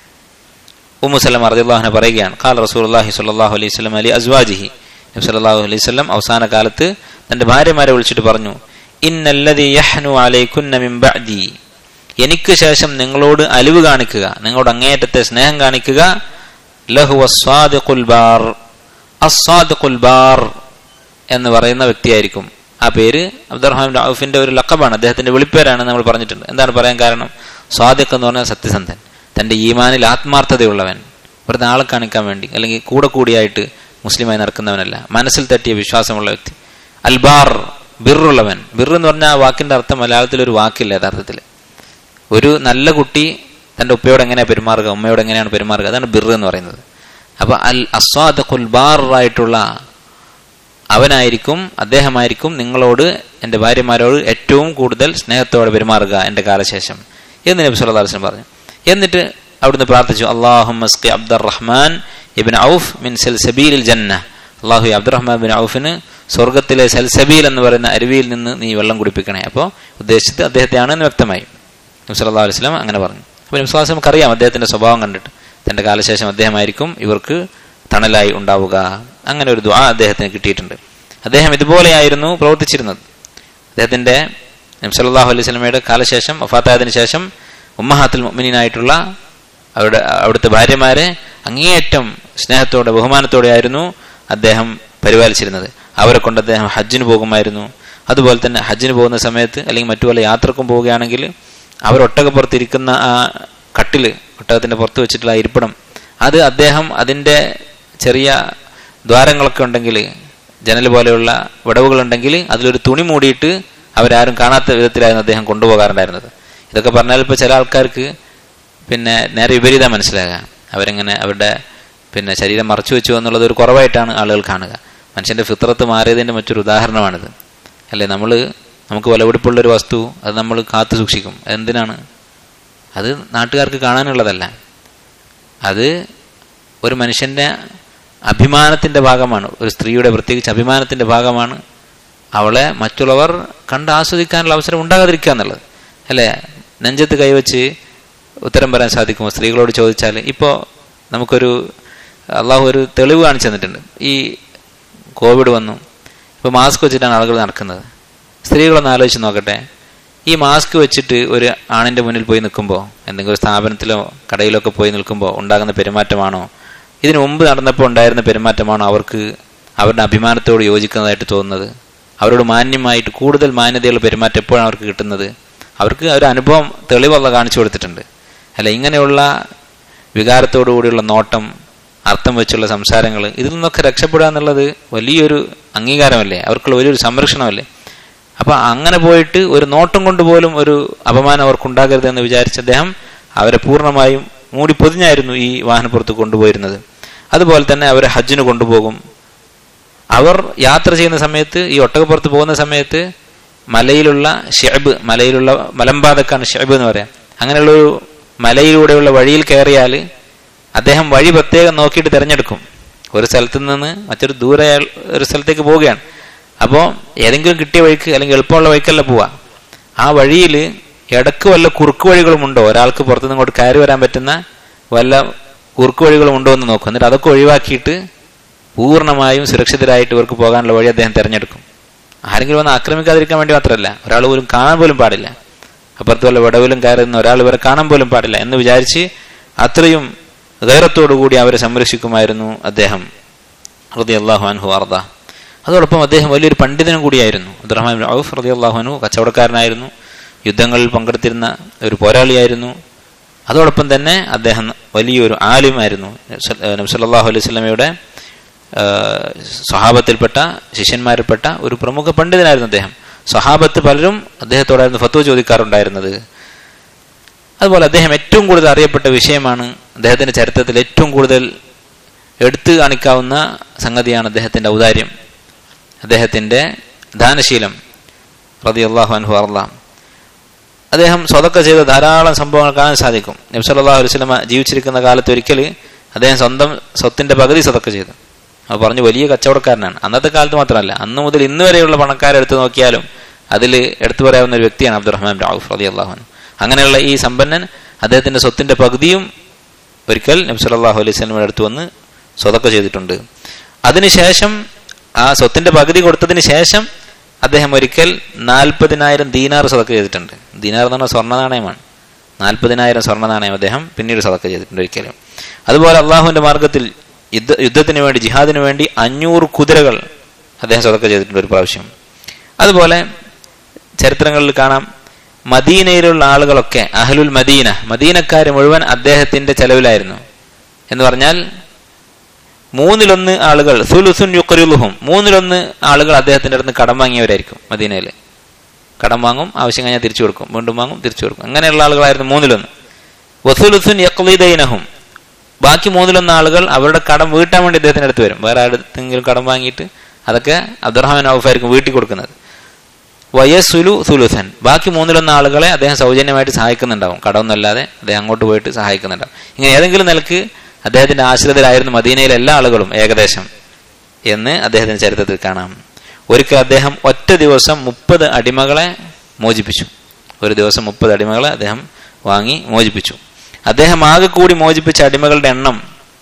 ഉമ്മു സല്ലമ റളിയല്ലാഹുന പറയുകയാണ് ഖാല റസൂലുള്ളാഹി സ്വല്ലല്ലാഹു അലൈഹി വസല്ലം അലി അസ്വാജിഹി നബി സല്ലല്ലാഹു അലൈഹി വസല്ലം അവസാന കാലത്ത് തന്റെ ഭാര്യമാരെ വിളിച്ചിട്ട് പറഞ്ഞു ഇന്നല്ലദി യഹ്നു അലൈകുന്ന മിൻ ബഅദി എനിക്ക് ശേഷം നിങ്ങളോട് അലിവ് കാണിക്കുക നിങ്ങളോട് അങ്ങേയറ്റത്തെ സ്നേഹം കാണിക്കുക ലഹു അസ്വാദിഖുൽ ബാർ അസ്വാദിഖുൽ ബാർ എന്ന് പറയുന്ന വ്യക്തിയായിരിക്കും ആ പേര് അബ്ദുറഹ്മാൻ ഔഫിന്റെ ഒരു ലക്കബാണ് അദ്ദേഹത്തിന്റെ വിളിപ്പേരാണ് നമ്മൾ പറഞ്ഞിട്ടുണ്ട് എന്താണ് പറയാൻ കാരണം സ്വാദിഖ് എന്ന് പറഞ്ഞാൽ സത്യസന്ധൻ തന്റെ ഈമാനിൽ ആത്മാർത്ഥതയുള്ളവൻ വെറുതെ ആളെ കാണിക്കാൻ വേണ്ടി അല്ലെങ്കിൽ കൂടെ കൂടിയായിട്ട് മുസ്ലിമായി നടക്കുന്നവനല്ല മനസ്സിൽ തട്ടിയ വിശ്വാസമുള്ള വ്യക്തി അൽബാർ ബിറുള്ളവൻ ബിർ എന്ന് പറഞ്ഞാൽ ആ വാക്കിന്റെ അർത്ഥം മലയാളത്തിൽ ഒരു വാക്കില്ല യഥാർത്ഥത്തിൽ ഒരു നല്ല കുട്ടി തന്റെ ഉപ്പയോട് എങ്ങനെയാണ് പെരുമാറുക ഉമ്മയോട് എങ്ങനെയാണ് പെരുമാറുക അതാണ് ബിർ എന്ന് പറയുന്നത് അപ്പൊ അൽ അസ്വാദുൽ ബാറായിട്ടുള്ള അവനായിരിക്കും അദ്ദേഹമായിരിക്കും നിങ്ങളോട് എൻ്റെ ഭാര്യമാരോട് ഏറ്റവും കൂടുതൽ സ്നേഹത്തോടെ പെരുമാറുക എൻ്റെ കാലശേഷം എന്ന് നബി സല്ലല്ലാഹു അലൈഹി വസല്ലം പറഞ്ഞു എന്നിട്ട് അവിടുന്ന് പ്രാർത്ഥിച്ചു അള്ളാഹു മസ്കി അബ്ദുറഹ്മാൻ ഇബിൻ ഔഫ് മിൻ സൽസബീലിൽ ജന്ന അള്ളാഹു അബ്ദുറഹ്മാൻ ബിൻ ഔഫിന് സ്വർഗത്തിലെ സൽസബീൽ എന്ന് പറയുന്ന അരുവിയിൽ നിന്ന് നീ വെള്ളം കുടിപ്പിക്കണേ അപ്പോൾ ഉദ്ദേശിച്ചത് അദ്ദേഹത്തെയാണ് എന്ന് വ്യക്തമായി നബി സല്ലല്ലാഹു അലൈഹി വസല്ലം അങ്ങനെ പറഞ്ഞു അപ്പോൾ നബി സ്വലാസ് നമുക്കറിയാം അദ്ദേഹത്തിന്റെ സ്വഭാവം കണ്ടിട്ട് തന്റെ കാലശേഷം അദ്ദേഹമായിരിക്കും ഇവർക്ക് തണലായി ഉണ്ടാവുക അങ്ങനെ ഒരു ദ്വാ അദ്ദേഹത്തിന് കിട്ടിയിട്ടുണ്ട് അദ്ദേഹം ഇതുപോലെയായിരുന്നു പ്രവർത്തിച്ചിരുന്നത് അദ്ദേഹത്തിന്റെ നബ്സല്ലാഹു അലൈഹി സ്വലമയുടെ കാലശേഷം വഫാത്തായതിനു ശേഷം ഉമ്മഹാത്തുൽ മുഅ്മിനീനായിട്ടുള്ള അവരുടെ അവിടുത്തെ ഭാര്യമാരെ അങ്ങേയറ്റം സ്നേഹത്തോടെ ബഹുമാനത്തോടെ ആയിരുന്നു അദ്ദേഹം പരിപാലിച്ചിരുന്നത് അവരെ കൊണ്ട് അദ്ദേഹം ഹജ്ജിന് പോകുമായിരുന്നു അതുപോലെ തന്നെ ഹജ്ജിന് പോകുന്ന സമയത്ത് അല്ലെങ്കിൽ മറ്റു പല യാത്രക്കും പോവുകയാണെങ്കിൽ അവർ ഒട്ടകപ്പുറത്തിരിക്കുന്ന ആ കട്ടില് ഒട്ടകത്തിന്റെ പുറത്ത് വെച്ചിട്ടുള്ള ആ ഇരിപ്പിടം അത് അദ്ദേഹം അതിന്റെ ചെറിയ ദ്വാരങ്ങളൊക്കെ ഉണ്ടെങ്കിൽ ജനൽ പോലെയുള്ള വിടവുകളുണ്ടെങ്കിൽ അതിലൊരു തുണി മൂടിയിട്ട് അവരാരും കാണാത്ത വിധത്തിലായിരുന്നു അദ്ദേഹം കൊണ്ടുപോകാറുണ്ടായിരുന്നത് ഇതൊക്കെ പറഞ്ഞാൽ ഇപ്പോൾ ചില ആൾക്കാർക്ക് പിന്നെ നേരെ വിപരീതം മനസ്സിലാകുക അവരെങ്ങനെ അവരുടെ പിന്നെ ശരീരം മറച്ചു വെച്ചു എന്നുള്ളത് ഒരു കുറവായിട്ടാണ് ആളുകൾ കാണുക മനുഷ്യന്റെ ഫിത്രത്ത് മാറിയതിന്റെ മറ്റൊരു ഉദാഹരണമാണിത് അല്ലേ നമ്മൾ നമുക്ക് വിലപിടിപ്പുള്ളൊരു വസ്തു അത് നമ്മൾ കാത്തു സൂക്ഷിക്കും എന്തിനാണ് അത് നാട്ടുകാർക്ക് കാണാനുള്ളതല്ല അത് ഒരു മനുഷ്യന്റെ അഭിമാനത്തിന്റെ ഭാഗമാണ് ഒരു സ്ത്രീയുടെ പ്രത്യേകിച്ച് അഭിമാനത്തിന്റെ ഭാഗമാണ് അവളെ മറ്റുള്ളവർ കണ്ട് ആസ്വദിക്കാനുള്ള അവസരം ഉണ്ടാകാതിരിക്കുക എന്നുള്ളത് അല്ലേ നെഞ്ചത്ത് കൈവച്ച് ഉത്തരം പറയാൻ സാധിക്കുമോ സ്ത്രീകളോട് ചോദിച്ചാൽ ഇപ്പോൾ നമുക്കൊരു അള്ളാഹു ഒരു തെളിവ് കാണിച്ചു തന്നിട്ടുണ്ട് ഈ കോവിഡ് വന്നു ഇപ്പോൾ മാസ്ക് വെച്ചിട്ടാണ് ആളുകൾ നടക്കുന്നത് സ്ത്രീകളൊന്ന് ആലോചിച്ച് നോക്കട്ടെ ഈ മാസ്ക് വെച്ചിട്ട് ഒരു ആണിന്റെ മുന്നിൽ പോയി നിൽക്കുമ്പോൾ എന്തെങ്കിലും ഒരു സ്ഥാപനത്തിലോ കടയിലോ ഒക്കെ പോയി നിൽക്കുമ്പോൾ ഉണ്ടാകുന്ന പെരുമാറ്റമാണോ ഇതിനു മുമ്പ് നടന്നപ്പോൾ ഉണ്ടായിരുന്ന പെരുമാറ്റമാണോ അവർക്ക് അവരുടെ അഭിമാനത്തോട് യോജിക്കുന്നതായിട്ട് തോന്നുന്നത് അവരോട് മാന്യമായിട്ട് കൂടുതൽ മാന്യതയുള്ള പെരുമാറ്റം എപ്പോഴാണ് അവർക്ക് കിട്ടുന്നത് അവർക്ക് ഒരു അനുഭവം തെളിവുള്ള കാണിച്ചു കൊടുത്തിട്ടുണ്ട് അല്ല ഇങ്ങനെയുള്ള വികാരത്തോടു കൂടിയുള്ള നോട്ടം അർത്ഥം വെച്ചുള്ള സംസാരങ്ങൾ ഇതിൽ നിന്നൊക്കെ രക്ഷപ്പെടുക എന്നുള്ളത് വലിയൊരു അംഗീകാരമല്ലേ അവർക്കുള്ള വലിയൊരു സംരക്ഷണമല്ലേ അപ്പൊ അങ്ങനെ പോയിട്ട് ഒരു നോട്ടം കൊണ്ട് പോലും ഒരു അപമാനം അവർക്കുണ്ടാകരുത് എന്ന് വിചാരിച്ച അദ്ദേഹം അവരെ പൂർണ്ണമായും മൂടി പൊതിഞ്ഞായിരുന്നു ഈ വാഹനപ്പുറത്ത് കൊണ്ടുപോയിരുന്നത് അതുപോലെ തന്നെ അവരെ ഹജ്ജിന് കൊണ്ടുപോകും അവർ യാത്ര ചെയ്യുന്ന സമയത്ത് ഈ ഒട്ടകപ്പുറത്ത് പോകുന്ന സമയത്ത് മലയിലുള്ള ഷെബ് മലയിലുള്ള മലമ്പാതക്കാണ് ഷെബ് എന്ന് പറയാം അങ്ങനെയുള്ള ഒരു മലയിലൂടെയുള്ള വഴിയിൽ കയറിയാൽ അദ്ദേഹം വഴി പ്രത്യേകം നോക്കിയിട്ട് തിരഞ്ഞെടുക്കും ഒരു സ്ഥലത്ത് നിന്ന് മറ്റൊരു ദൂരെ ഒരു സ്ഥലത്തേക്ക് പോവുകയാണ് അപ്പോൾ ഏതെങ്കിലും കിട്ടിയ വഴിക്ക് അല്ലെങ്കിൽ എളുപ്പമുള്ള വഴിക്കല്ല പോവാ ആ വഴിയിൽ ഇടക്ക് വല്ല കുറുക്ക് വഴികളും ഉണ്ടോ ഒരാൾക്ക് പുറത്തുനിന്ന് ഇങ്ങോട്ട് കയറി വരാൻ പറ്റുന്ന വല്ല കുറുക്ക് വഴികളും ഉണ്ടോ എന്ന് നോക്കും എന്നിട്ട് അതൊക്കെ ഒഴിവാക്കിയിട്ട് പൂർണ്ണമായും സുരക്ഷിതരായിട്ട് ഇവർക്ക് പോകാനുള്ള വഴി അദ്ദേഹം തിരഞ്ഞെടുക്കും ആരെങ്കിലും വന്ന് ആക്രമിക്കാതിരിക്കാൻ വേണ്ടി മാത്രമല്ല ഒരാൾ പോലും കാണാൻ പോലും പാടില്ല അപ്പുറത്ത് വല്ല വിടവിലും കയറുന്ന ഒരാൾ ഇവരെ കാണാൻ പോലും പാടില്ല എന്ന് വിചാരിച്ച് അത്രയും ഗൈറത്തോടുകൂടി അവരെ സംരക്ഷിക്കുമായിരുന്നു അദ്ദേഹം ഹൃദയ അള്ളാഹു അൻഹു അർദ അതോടൊപ്പം അദ്ദേഹം വലിയൊരു പണ്ഡിതനും കൂടിയായിരുന്നു അബ്ദുറഹ്മാൻ ഔഫ് റതി അള്ളാഹുനു കച്ചവടക്കാരനായിരുന്നു യുദ്ധങ്ങളിൽ പങ്കെടുത്തിരുന്ന ഒരു പോരാളിയായിരുന്നു അതോടൊപ്പം തന്നെ അദ്ദേഹം വലിയൊരു ആലിമായിരുന്നു നബ്സല്ലാഹു അലൈഹി സ്വലമയുടെ സ്വഹാബത്തിൽപ്പെട്ട ശിഷ്യന്മാരിൽപ്പെട്ട ഒരു പ്രമുഖ പണ്ഡിതനായിരുന്നു അദ്ദേഹം സ്വഹാബത്ത് പലരും അദ്ദേഹത്തോടായിരുന്നു ഫത്വ ചോദിക്കാറുണ്ടായിരുന്നത് അതുപോലെ അദ്ദേഹം ഏറ്റവും കൂടുതൽ അറിയപ്പെട്ട വിഷയമാണ് അദ്ദേഹത്തിന്റെ ചരിത്രത്തിൽ ഏറ്റവും കൂടുതൽ എടുത്തു കാണിക്കാവുന്ന സംഗതിയാണ് അദ്ദേഹത്തിന്റെ ഔദാര്യം അദ്ദേഹത്തിന്റെ ദാനശീലം റതി അള്ളാഹു അൻഹു അർലാം അദ്ദേഹം സ്വതക്ക ചെയ്ത ധാരാളം സംഭവങ്ങൾ കാണാൻ സാധിക്കും നബ്സല്ലാഹു അലൈഹി സ്വലമ ജീവിച്ചിരിക്കുന്ന കാലത്ത് ഒരിക്കൽ അദ്ദേഹം സ്വന്തം സ്വത്തിന്റെ പകുതി സ്വതക്ക ചെയ്തു അത് പറഞ്ഞു വലിയ കച്ചവടക്കാരനാണ് അന്നത്തെ കാലത്ത് മാത്രമല്ല അന്ന് മുതൽ ഇന്ന് വരെയുള്ള പണക്കാരെ എടുത്തു നോക്കിയാലും അതിൽ എടുത്തു പറയാവുന്ന ഒരു വ്യക്തിയാണ് അബ്ദുറഹ്മാൻ റാവുഫ് റതി അള്ളാഹുൻ അങ്ങനെയുള്ള ഈ സമ്പന്നൻ അദ്ദേഹത്തിന്റെ സ്വത്തിന്റെ പകുതിയും ഒരിക്കൽ നബ്സല്ലാഹു അലൈഹി സ്വലമിയുടെ അടുത്ത് വന്ന് സ്വതക്ക ചെയ്തിട്ടുണ്ട് അതിനുശേഷം ആ സ്വത്തിന്റെ പകുതി കൊടുത്തതിന് ശേഷം അദ്ദേഹം ഒരിക്കൽ നാൽപ്പതിനായിരം ദീനാർ സതക്ക ചെയ്തിട്ടുണ്ട് ദീനാർ എന്ന് പറഞ്ഞാൽ സ്വർണ്ണ നാണയമാണ് നാൽപ്പതിനായിരം സ്വർണ്ണ നാണയം അദ്ദേഹം പിന്നീട് സതക്ക ചെയ്തിട്ടുണ്ട് ഒരിക്കലും അതുപോലെ അള്ളാഹുവിന്റെ മാർഗത്തിൽ യുദ്ധ യുദ്ധത്തിന് വേണ്ടി ജിഹാദിന് വേണ്ടി അഞ്ഞൂറ് കുതിരകൾ അദ്ദേഹം സതക്ക ചെയ്തിട്ടുണ്ട് ഒരു പ്രാവശ്യം അതുപോലെ ചരിത്രങ്ങളിൽ കാണാം മദീനയിലുള്ള ആളുകളൊക്കെ അഹലുൽ മദീന മദീനക്കാർ മുഴുവൻ അദ്ദേഹത്തിന്റെ ചെലവിലായിരുന്നു എന്ന് പറഞ്ഞാൽ മൂന്നിലൊന്ന് ആളുകൾ സുലുസുൻ യുക്കരുലുഹും മൂന്നിലൊന്ന് ആളുകൾ അദ്ദേഹത്തിന്റെ അടുത്ത് കടം വാങ്ങിയവരായിരിക്കും മദീനയിൽ കടം വാങ്ങും ആവശ്യം കഴിഞ്ഞാൽ തിരിച്ചു കൊടുക്കും വീണ്ടും വാങ്ങും തിരിച്ചു കൊടുക്കും അങ്ങനെയുള്ള ആളുകളായിരുന്നു മൂന്നിലൊന്ന് വസുലുസുൻ യക്ലീദൈനഹും ബാക്കി മൂന്നിലൊന്ന് ആളുകൾ അവരുടെ കടം വീട്ടാൻ വേണ്ടി അദ്ദേഹത്തിന്റെ അടുത്ത് വരും വേറെ അടുത്തെങ്കിലും കടം വാങ്ങിയിട്ട് അതൊക്കെ അബ്ദുറഹ്മാൻ ഔഫായിരിക്കും വീട്ടിൽ കൊടുക്കുന്നത് വയസുലു സുലുസൻ ബാക്കി മൂന്നിലൊന്ന് ആളുകളെ അദ്ദേഹം സൗജന്യമായിട്ട് സഹായിക്കുന്നുണ്ടാവും കടമൊന്നുമല്ലാതെ അദ്ദേഹം അങ്ങോട്ട് പോയിട്ട് സഹായിക്കുന്നുണ്ടാവും ഇങ്ങനെ ഏതെങ്കിലും നിലക്ക് അദ്ദേഹത്തിന്റെ ആശ്രിതരായിരുന്നു മദീനയിലെ എല്ലാ ആളുകളും ഏകദേശം എന്ന് അദ്ദേഹത്തിന്റെ ചരിത്രത്തിൽ കാണാം ഒരിക്കൽ അദ്ദേഹം ഒറ്റ ദിവസം മുപ്പത് അടിമകളെ മോചിപ്പിച്ചു ഒരു ദിവസം മുപ്പത് അടിമകളെ അദ്ദേഹം വാങ്ങി മോചിപ്പിച്ചു അദ്ദേഹം ആകെ കൂടി മോചിപ്പിച്ച അടിമകളുടെ എണ്ണം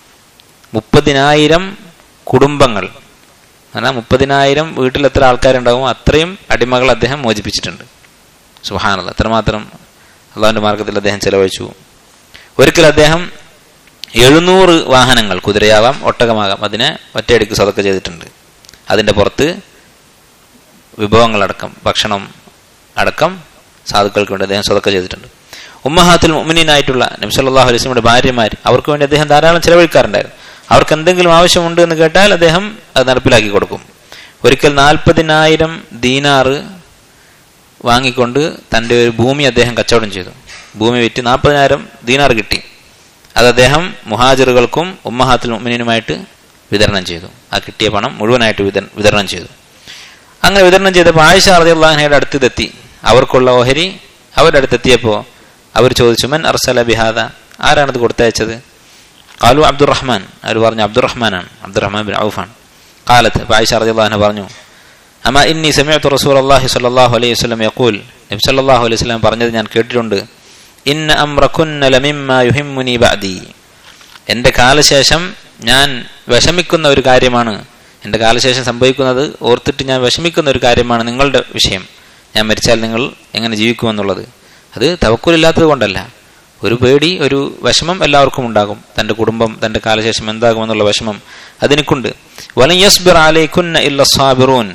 മുപ്പതിനായിരം കുടുംബങ്ങൾ എന്നാൽ മുപ്പതിനായിരം വീട്ടിൽ എത്ര ആൾക്കാരുണ്ടാകുമോ അത്രയും അടിമകൾ അദ്ദേഹം മോചിപ്പിച്ചിട്ടുണ്ട് സുഹാനുള്ള അത്രമാത്രം അള്ളാഹുവിന്റെ മാർഗത്തിൽ അദ്ദേഹം ചെലവഴിച്ചു ഒരിക്കൽ അദ്ദേഹം എഴുന്നൂറ് വാഹനങ്ങൾ കുതിരയാവാം ഒട്ടകമാകാം അതിനെ ഒറ്റയടിക്ക് സ്വതക്ക ചെയ്തിട്ടുണ്ട് അതിന്റെ പുറത്ത് വിഭവങ്ങളടക്കം ഭക്ഷണം അടക്കം സാധുക്കൾക്ക് വേണ്ടി അദ്ദേഹം സ്വതക്ക ചെയ്തിട്ടുണ്ട് ഉമ്മഹാത്തുൽ മുഅ്മിനീനായിട്ടുള്ള നബി സല്ലല്ലാഹു അലൈഹി വസല്ലമയുടെ ഭാര്യമാർ അവർക്ക് വേണ്ടി അദ്ദേഹം ധാരാളം ചെലവഴിക്കാറുണ്ടായിരുന്നു അവർക്ക് എന്തെങ്കിലും ആവശ്യമുണ്ട് എന്ന് കേട്ടാൽ അദ്ദേഹം അത് നടപ്പിലാക്കി കൊടുക്കും ഒരിക്കൽ നാൽപ്പതിനായിരം ദീനാറ് വാങ്ങിക്കൊണ്ട് തൻ്റെ ഒരു ഭൂമി അദ്ദേഹം കച്ചവടം ചെയ്തു ഭൂമി വിറ്റ് നാൽപ്പതിനായിരം ദീനാർ കിട്ടി അത് അദ്ദേഹം മുഹാജിറുകൾക്കും ഉമ്മഹാത്തുൽ മുഅ്മിനീനുമായിട്ട് വിതരണം ചെയ്തു ആ കിട്ടിയ പണം മുഴുവനായിട്ട് വിതര- വിതരണം ചെയ്തു അങ്ങനെ വിതരണം ചെയ്തപ്പോൾ ആയിഷ റളിയല്ലാഹുഅൻഹയുടെ അടുത്തെത്തി അവർക്കുള്ള ഓഹരി അവരുടെ അടുത്തെത്തിയപ്പോൾ അവർ ചോദിച്ചു മൻ അർസല ബിഹാദ ആരാണത് കൊടുത്തയച്ചത് കാലു അബ്ദുറഹ്മാൻ അവർ പറഞ്ഞു അബ്ദുറഹ്മാനാണ് അബ്ദുറഹ്മാൻ ബിൻ ഔഫാണ് കാലത്ത് അപ്പോൾ ആയിഷ റളിയല്ലാഹു പറഞ്ഞു അമ ഇന്നി സമയത്തു റസൂൽ അള്ളാഹി സല്ലാഹു അലൈഹി വസ്ലം യക്കൂൽ നബി സല്ലല്ലാഹു അലൈഹി വസ്ലം പറഞ്ഞത് ഞാൻ കേട്ടിട്ടുണ്ട് ഇന്ന അമ്രക്കുന്ന ലമിമ്മ യുഹിമ്മുനി ബഅദി എൻ്റെ കാലശേഷം ഞാൻ വിഷമിക്കുന്ന ഒരു കാര്യമാണ് എൻ്റെ കാലശേഷം സംഭവിക്കുന്നത് ഓർത്തിട്ട് ഞാൻ വിഷമിക്കുന്ന ഒരു കാര്യമാണ് നിങ്ങളുടെ വിഷയം ഞാൻ മരിച്ചാൽ നിങ്ങൾ എങ്ങനെ ജീവിക്കുമെന്നുള്ളത് അത് തവക്കുലില്ലാത്തത് കൊണ്ടല്ല ഒരു പേടി ഒരു വിഷമം എല്ലാവർക്കും ഉണ്ടാകും തൻ്റെ കുടുംബം തൻ്റെ കാലശേഷം എന്താകുമെന്നുള്ള വിഷമം അതെനിക്കുണ്ട് വലൻ യസ്ബിർ അലൈക്കുന്ന ഇല്ല സ്വാബിറൂൻ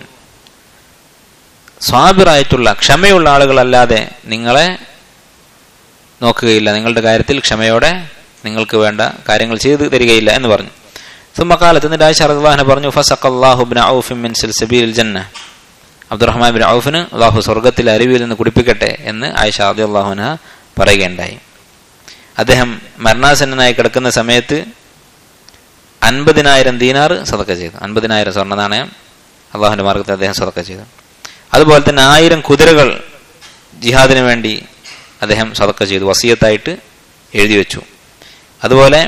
സ്വാബിറായിട്ടുള്ള ക്ഷമയുള്ള ആളുകളല്ലാതെ നിങ്ങളെ നോക്കുകയില്ല നിങ്ങളുടെ കാര്യത്തിൽ ക്ഷമയോടെ നിങ്ങൾക്ക് വേണ്ട കാര്യങ്ങൾ ചെയ്തു തരികയില്ല എന്ന് പറഞ്ഞു സുമ്മക്കാലത്ത് എന്നിട്ട് ആയിഷ റളിയല്ലാഹു പറഞ്ഞു ഫസഖല്ലാഹു ഇബ്നു ഔഫ് മിൻ സൽസബീൽ ജന്ന അബ്ദുറഹ്മാൻ ബിൻ ഔഫിന് അള്ളാഹു സ്വർഗത്തിലെ അരുവിയിൽ നിന്ന് കുടിപ്പിക്കട്ടെ എന്ന് ആയിഷ റളിയല്ലാഹു അൻഹ പറയുകയുണ്ടായി അദ്ദേഹം മരണാസന്നനായി കിടക്കുന്ന സമയത്ത് അൻപതിനായിരം ദീനാർ സതക്ക ചെയ്തു അൻപതിനായിരം സ്വർണ്ണ നാണയം അള്ളാഹുവിന്റെ മാർഗത്തിൽ അദ്ദേഹം സതക്ക ചെയ്തു അതുപോലെ തന്നെ ആയിരം കുതിരകൾ ജിഹാദിന് വേണ്ടി അദ്ദേഹം സതക്ക ചെയ്തു വസീയത്തായിട്ട് എഴുതി വെച്ചു അതുപോലെ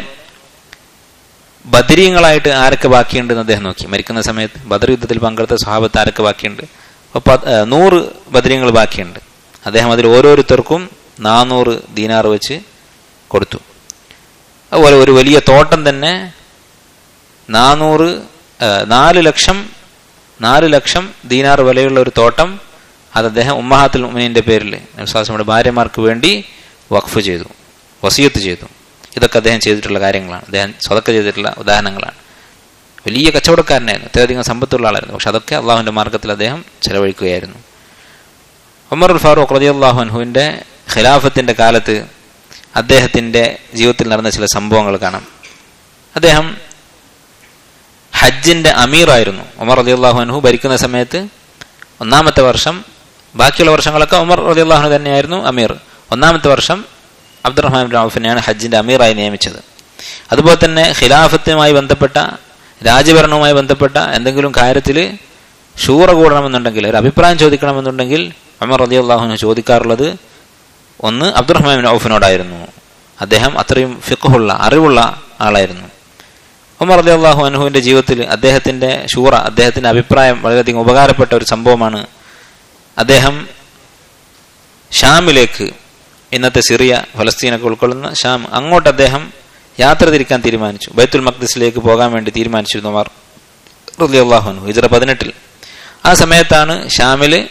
ബദരീങ്ങളായിട്ട് ആരൊക്കെ ബാക്കിയുണ്ടെന്ന് അദ്ദേഹം നോക്കി മരിക്കുന്ന സമയത്ത് ബദർ യുദ്ധത്തിൽ പങ്കെടുത്ത സ്വഭാവത്ത് ആരൊക്കെ ബാക്കിയുണ്ട് അപ്പോൾ നൂറ് ബദരീങ്ങൾ ബാക്കിയുണ്ട് അദ്ദേഹം അതിൽ ഓരോരുത്തർക്കും നാനൂറ് ദീനാർ വെച്ച് കൊടുത്തു അതുപോലെ ഒരു വലിയ തോട്ടം തന്നെ നാനൂറ് നാല് ലക്ഷം നാല് ലക്ഷം ദീനാർ വിലയുള്ള ഒരു തോട്ടം അത് അദ്ദേഹം ഉമ്മഹാത്തുൽ ഉമ്മനീന്റെ പേരിൽ വിശ്വാസമുടെ ഭാര്യമാർക്ക് വേണ്ടി വഖഫ് ചെയ്തു വസീയത്ത് ചെയ്തു ഇതൊക്കെ അദ്ദേഹം ചെയ്തിട്ടുള്ള കാര്യങ്ങളാണ് അദ്ദേഹം സ്വതക്ക ചെയ്തിട്ടുള്ള ഉദാഹരണങ്ങളാണ് വലിയ കച്ചവടക്കാരനായിരുന്നു അത്രയധികം സമ്പത്തുള്ള ആളായിരുന്നു പക്ഷെ അതൊക്കെ അള്ളാഹുവിന്റെ മാർഗത്തിൽ അദ്ദേഹം ചെലവഴിക്കുകയായിരുന്നു ഉമർ ഉൽ ഫാറൂഖ് റതി അള്ളാഹു അൻഹുവിന്റെ ഖിലാഫത്തിന്റെ കാലത്ത് അദ്ദേഹത്തിന്റെ ജീവിതത്തിൽ നടന്ന ചില സംഭവങ്ങൾ കാണാം അദ്ദേഹം ഹജ്ജിന്റെ അമീറായിരുന്നു ഉമർ റതി അള്ളാഹു അൻഹു ഭരിക്കുന്ന സമയത്ത് ഒന്നാമത്തെ വർഷം ബാക്കിയുള്ള വർഷങ്ങളൊക്കെ ഉമർ റതി അള്ളാഹു തന്നെയായിരുന്നു അമീർ ഒന്നാമത്തെ വർഷം അബ്ദുറഹ്മാൻ ബിൻ ഔഫിനെയാണ് ഹജ്ജിന്റെ അമീറായി നിയമിച്ചത് അതുപോലെ തന്നെ ഖിലാഫത്തുമായി ബന്ധപ്പെട്ട രാജ്യഭരണവുമായി ബന്ധപ്പെട്ട എന്തെങ്കിലും കാര്യത്തിൽ ഷൂറ കൂടണമെന്നുണ്ടെങ്കിൽ ഒരു അഭിപ്രായം ചോദിക്കണമെന്നുണ്ടെങ്കിൽ ഉമർ റതി അള്ളാഹുന് ചോദിക്കാറുള്ളത് ഒന്ന് അബ്ദുറഹ്മാൻ ബിൻ ഔഫിനോടായിരുന്നു അദ്ദേഹം അത്രയും ഫിഖുള്ള അറിവുള്ള ആളായിരുന്നു ഉമർ അലി അള്ളാഹു അനുഹുവിന്റെ ജീവിതത്തിൽ അദ്ദേഹത്തിന്റെ ഷൂറ അദ്ദേഹത്തിന്റെ അഭിപ്രായം വളരെയധികം ഉപകാരപ്പെട്ട ഒരു സംഭവമാണ് അദ്ദേഹം ഷാമിലേക്ക് ഇന്നത്തെ സിറിയ ഫലസ്തീനൊക്കെ ഉൾക്കൊള്ളുന്ന ഷാം അങ്ങോട്ട് അദ്ദേഹം യാത്ര തിരിക്കാൻ തീരുമാനിച്ചു ബൈത്തുൽ മഖ്ദിസിലേക്ക് പോകാൻ വേണ്ടി തീരുമാനിച്ചിരുന്നു ഉമർ റലി അള്ളാഹുനു ഹിജറ പതിനെട്ടിൽ ആ സമയത്താണ് ഷാമില്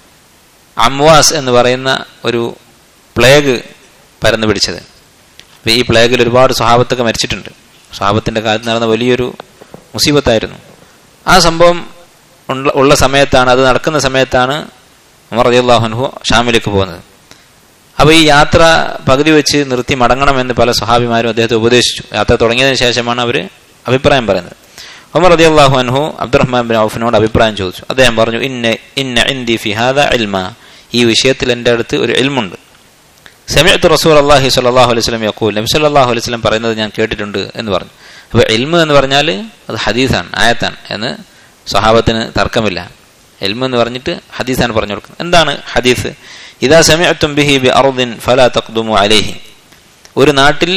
അംവാസ് എന്ന് പറയുന്ന ഒരു പ്ലേഗ് പരന്നു പിടിച്ചത് ഈ പ്ലേഗിൽ ഒരുപാട് സ്വഭാവത്തൊക്കെ മരിച്ചിട്ടുണ്ട് സ്വഭാവത്തിന്റെ കാലത്ത് നടന്ന വലിയൊരു മുസീബത്തായിരുന്നു ആ സംഭവം ഉള്ള സമയത്താണ് അത് നടക്കുന്ന സമയത്താണ് ഉമർ റളിയല്ലാഹു ഷാമിലേക്ക് പോകുന്നത് അപ്പോൾ ഈ യാത്ര പകുതി വെച്ച് നിർത്തി മടങ്ങണമെന്ന് പല സ്വഹാബിമാരും അദ്ദേഹത്തെ ഉപദേശിച്ചു യാത്ര തുടങ്ങിയതിനു ശേഷമാണ് അവർ അഭിപ്രായം പറയുന്നത് ഉമർ റളിയല്ലാഹു അൻഹു അബ്ദുറഹ്മാൻ ബിൻ ഔഫിനോട് അഭിപ്രായം ചോദിച്ചു അദ്ദേഹം പറഞ്ഞു ഇന്ന ഇന്ന ഇന്ദി ഫിഹാദ ഇൽമ ഈ വിഷയത്തിൽ എൻ്റെ അടുത്ത് ഒരു ഇൽമുണ്ട് സമയത്ത് റസൂൽ അള്ളാഹി സ്വല്ലാഹു അലൈഹി സ്വലം യക്കൂൽ നബി സല്ലാഹു അലൈഹി സ്വലം പറയുന്നത് ഞാൻ കേട്ടിട്ടുണ്ട് എന്ന് പറഞ്ഞു അപ്പോൾ എൽമ് എന്ന് പറഞ്ഞാൽ അത് ഹദീസാണ് ആയത്താണ് എന്ന് സ്വഹാബത്തിന് തർക്കമില്ല എൽമ് എന്ന് പറഞ്ഞിട്ട് ഹദീസാണ് പറഞ്ഞു കൊടുക്കുന്നത് എന്താണ് ഹദീസ് ഇതാ സമയത്തും ബിഹി ബി അറുദിൻ ഫല തഖ്ദുമു അലേഹി ഒരു നാട്ടിൽ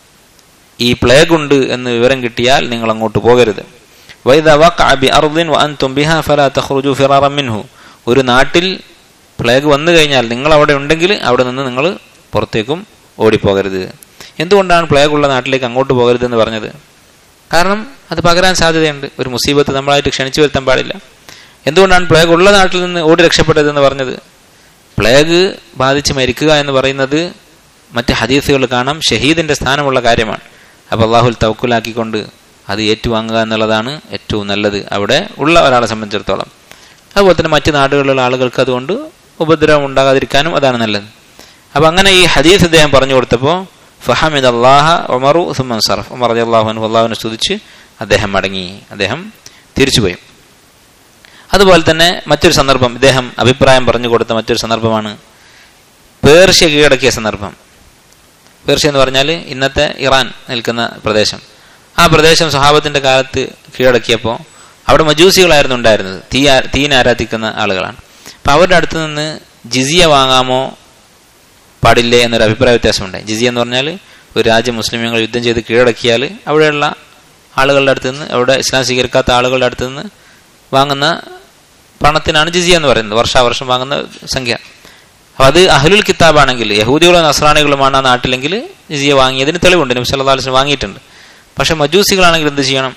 ഈ പ്ലേഗ് ഉണ്ട് എന്ന് വിവരം കിട്ടിയാൽ നിങ്ങൾ അങ്ങോട്ട് പോകരുത് വൈദ വഖഅ ബി അർദിൻ വഅൻതും ബിഹാ ഫല തഖ്റുജു ഫിറാറൻ മിൻഹു ഒരു നാട്ടിൽ പ്ലേഗ് വന്നു കഴിഞ്ഞാൽ നിങ്ങൾ അവിടെ ഉണ്ടെങ്കിൽ അവിടെ നിന്ന് നിങ്ങൾ പുറത്തേക്കും ഓടിപ്പോകരുത് എന്തുകൊണ്ടാണ് പ്ലേഗ് ഉള്ള നാട്ടിലേക്ക് അങ്ങോട്ട് പോകരുത് എന്ന് പറഞ്ഞത് കാരണം അത് പകരാൻ സാധ്യതയുണ്ട് ഒരു മുസീബത്ത് നമ്മളായിട്ട് ക്ഷണിച്ചു വരുത്താൻ പാടില്ല എന്തുകൊണ്ടാണ് പ്ലേഗ് ഉള്ള നാട്ടിൽ നിന്ന് ഓടി രക്ഷപ്പെട്ടതെന്ന് പറഞ്ഞത് പ്ലേഗ് ബാധിച്ച് മരിക്കുക എന്ന് പറയുന്നത് മറ്റ് ഹദീസുകൾ കാണാം ഷഹീദിന്റെ സ്ഥാനമുള്ള കാര്യമാണ് അപ്പോൾ അള്ളാഹുൽ തവക്കുലാക്കിക്കൊണ്ട് അത് ഏറ്റുവാങ്ങുക എന്നുള്ളതാണ് ഏറ്റവും നല്ലത് അവിടെ ഉള്ള ഒരാളെ സംബന്ധിച്ചിടത്തോളം അതുപോലെ തന്നെ മറ്റ് നാടുകളിലുള്ള ആളുകൾക്ക് അതുകൊണ്ട് ഉപദ്രവം ഉണ്ടാകാതിരിക്കാനും അതാണ് നല്ലത് അപ്പൊ അങ്ങനെ ഈ ഹദീസ് അദ്ദേഹം പറഞ്ഞു കൊടുത്തപ്പോൾ ഫഹമിദ് അള്ളാഹ ഉമറു സുമൻ സറഫ് ഉമർ അലി അള്ളാഹു അള്ളാഹുവിനെ സ്തുതിച്ച് അദ്ദേഹം മടങ്ങി അദ്ദേഹം തിരിച്ചുപോയി അതുപോലെ തന്നെ മറ്റൊരു സന്ദർഭം ഇദ്ദേഹം അഭിപ്രായം പറഞ്ഞു കൊടുത്ത മറ്റൊരു സന്ദർഭമാണ് പേർഷ്യ കീഴടക്കിയ സന്ദർഭം പേർഷ്യ എന്ന് പറഞ്ഞാൽ ഇന്നത്തെ ഇറാൻ നിൽക്കുന്ന പ്രദേശം ആ പ്രദേശം സ്വഹാബത്തിന്റെ കാലത്ത് കീഴടക്കിയപ്പോൾ അവിടെ മജൂസികളായിരുന്നു ഉണ്ടായിരുന്നത് തീ തീൻ ആരാധിക്കുന്ന ആളുകളാണ് അപ്പം അവരുടെ അടുത്ത് നിന്ന് ജിസിയ വാങ്ങാമോ പാടില്ലേ എന്നൊരു അഭിപ്രായ വ്യത്യാസമുണ്ടായി ജിസിയ എന്ന് പറഞ്ഞാൽ ഒരു രാജ്യം മുസ്ലിമുകൾ യുദ്ധം ചെയ്ത് കീഴടക്കിയാൽ അവിടെയുള്ള ആളുകളുടെ അടുത്ത് നിന്ന് അവിടെ ഇസ്ലാം സ്വീകരിക്കാത്ത ആളുകളുടെ അടുത്ത് നിന്ന് വാങ്ങുന്ന പണത്തിനാണ് ജിസിയ എന്ന് പറയുന്നത് വർഷാവർഷം വാങ്ങുന്ന സംഖ്യ അപ്പൊ അത് അഹ്ലുൽ കിതാബാണെങ്കിൽ യഹൂദികളോ നസ്രാണികളുമാണ് ആ നാട്ടിലെങ്കിൽ ജിസിയ വാങ്ങിയതിന് തെളിവുണ്ട് നബി സല്ലല്ലാഹു അലൈഹി വസല്ലം വാങ്ങിയിട്ടുണ്ട് പക്ഷെ മജൂസികളാണെങ്കിൽ എന്ത് ചെയ്യണം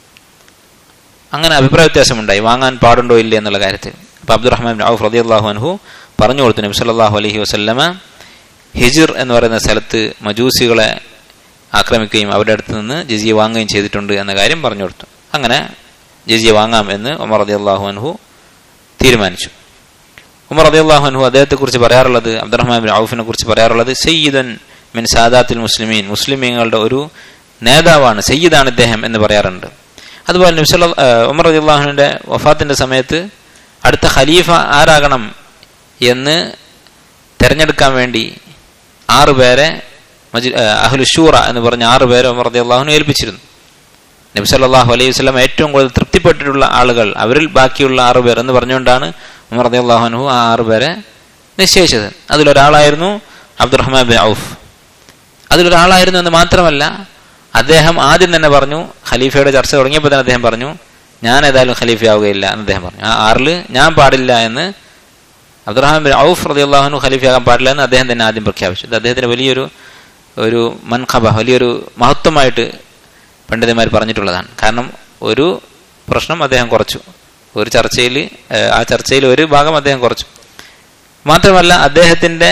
അങ്ങനെ അഭിപ്രായ വ്യത്യാസമുണ്ടായി വാങ്ങാൻ പാടുണ്ടോ ഇല്ലേ എന്നുള്ള കാര്യത്തിൽ അപ്പൊ അബ്ദുറഹ്മാൻ ബിൻ ഔഫ് റളിയല്ലാഹു അൻഹു പറഞ്ഞു കൊടുത്തു നബി സല്ലല്ലാഹു അലൈഹി വസല്ലമ ഹിജിർ എന്ന് പറയുന്ന സ്ഥലത്ത് മജൂസികളെ ആക്രമിക്കുകയും അവരുടെ അടുത്ത് നിന്ന് ജിസിയ വാങ്ങുകയും ചെയ്തിട്ടുണ്ട് എന്ന കാര്യം പറഞ്ഞു കൊടുത്തു അങ്ങനെ ജിസിയ വാങ്ങാം എന്ന് ഉമർ റളിയല്ലാഹു അൻഹു തീരുമാനിച്ചു ഉമർ റളിയല്ലാഹു അൻഹു അദ്ദേഹത്തെ കുറിച്ച് പറയാറുള്ളത് അബ്ദുറഹ്മാൻ ബിൻ ഔഫിനെ കുറിച്ച് പറയാറുള്ളത് സയ്യിദൻ മിൻ സാദാത്തിൽ മുസ്ലിമീൻ മുസ്ലിമീങ്ങളുടെ ഒരു നേതാവാണ് സയ്യിദാണ് ഇദ്ദേഹം എന്ന് പറയാറുണ്ട് അതുപോലെ നബ്സല്ല ഉമർ റളിയല്ലാഹുവിന്റെ വഫാത്തിന്റെ സമയത്ത് അടുത്ത ഖലീഫ ആരാകണം എന്ന് തെരഞ്ഞെടുക്കാൻ വേണ്ടി ആറു പേരെ അഹ്ലു ഷൂറ എന്ന് പറഞ്ഞ ആറു പേരെ ഉമർ റളിയല്ലാഹുവിനെ ഏൽപ്പിച്ചിരുന്നു നബി സല്ലല്ലാഹു അലൈഹി വസല്ലം ഏറ്റവും കൂടുതൽ തൃപ്തിപ്പെട്ടിട്ടുള്ള ആളുകൾ അവരിൽ ബാക്കിയുള്ള ആറു പേർ എന്ന് പറഞ്ഞുകൊണ്ടാണ് ഉമർ റളിയല്ലാഹു അൻഹു ആ ആറു പേരെ നിശ്ചയിച്ചത് അതിലൊരാളായിരുന്നു അബ്ദുറഹ്മാൻ ബിൻ ഔഫ് അതിലൊരാളായിരുന്നു എന്ന് മാത്രമല്ല അദ്ദേഹം ആദ്യം തന്നെ പറഞ്ഞു ഖലീഫയുടെ ചർച്ച തുടങ്ങിയപ്പോൾ തന്നെ അദ്ദേഹം പറഞ്ഞു ഞാൻ ഏതായാലും ഖലീഫയാവുകയില്ല എന്ന് അദ്ദേഹം പറഞ്ഞു ആ ആറില് ഞാൻ പാടില്ല എന്ന് അബ്ദുറഹ്മാൻ ബിൻ ഔഫ് റളിയല്ലാഹു ഖലീഫയാകാൻ പാടില്ല എന്ന് അദ്ദേഹം തന്നെ ആദ്യം പ്രഖ്യാപിച്ചു ഇത് അദ്ദേഹത്തിന് വലിയൊരു ഒരു മൻഖബ വലിയൊരു മഹത്വമായിട്ട് പണ്ഡിതന്മാർ പറഞ്ഞിട്ടുള്ളതാണ് കാരണം ഒരു പ്രശ്നം അദ്ദേഹം കുറച്ചു ഒരു ചർച്ചയിൽ ആ ചർച്ചയിൽ ഒരു ഭാഗം അദ്ദേഹം കുറച്ചു മാത്രമല്ല അദ്ദേഹത്തിന്റെ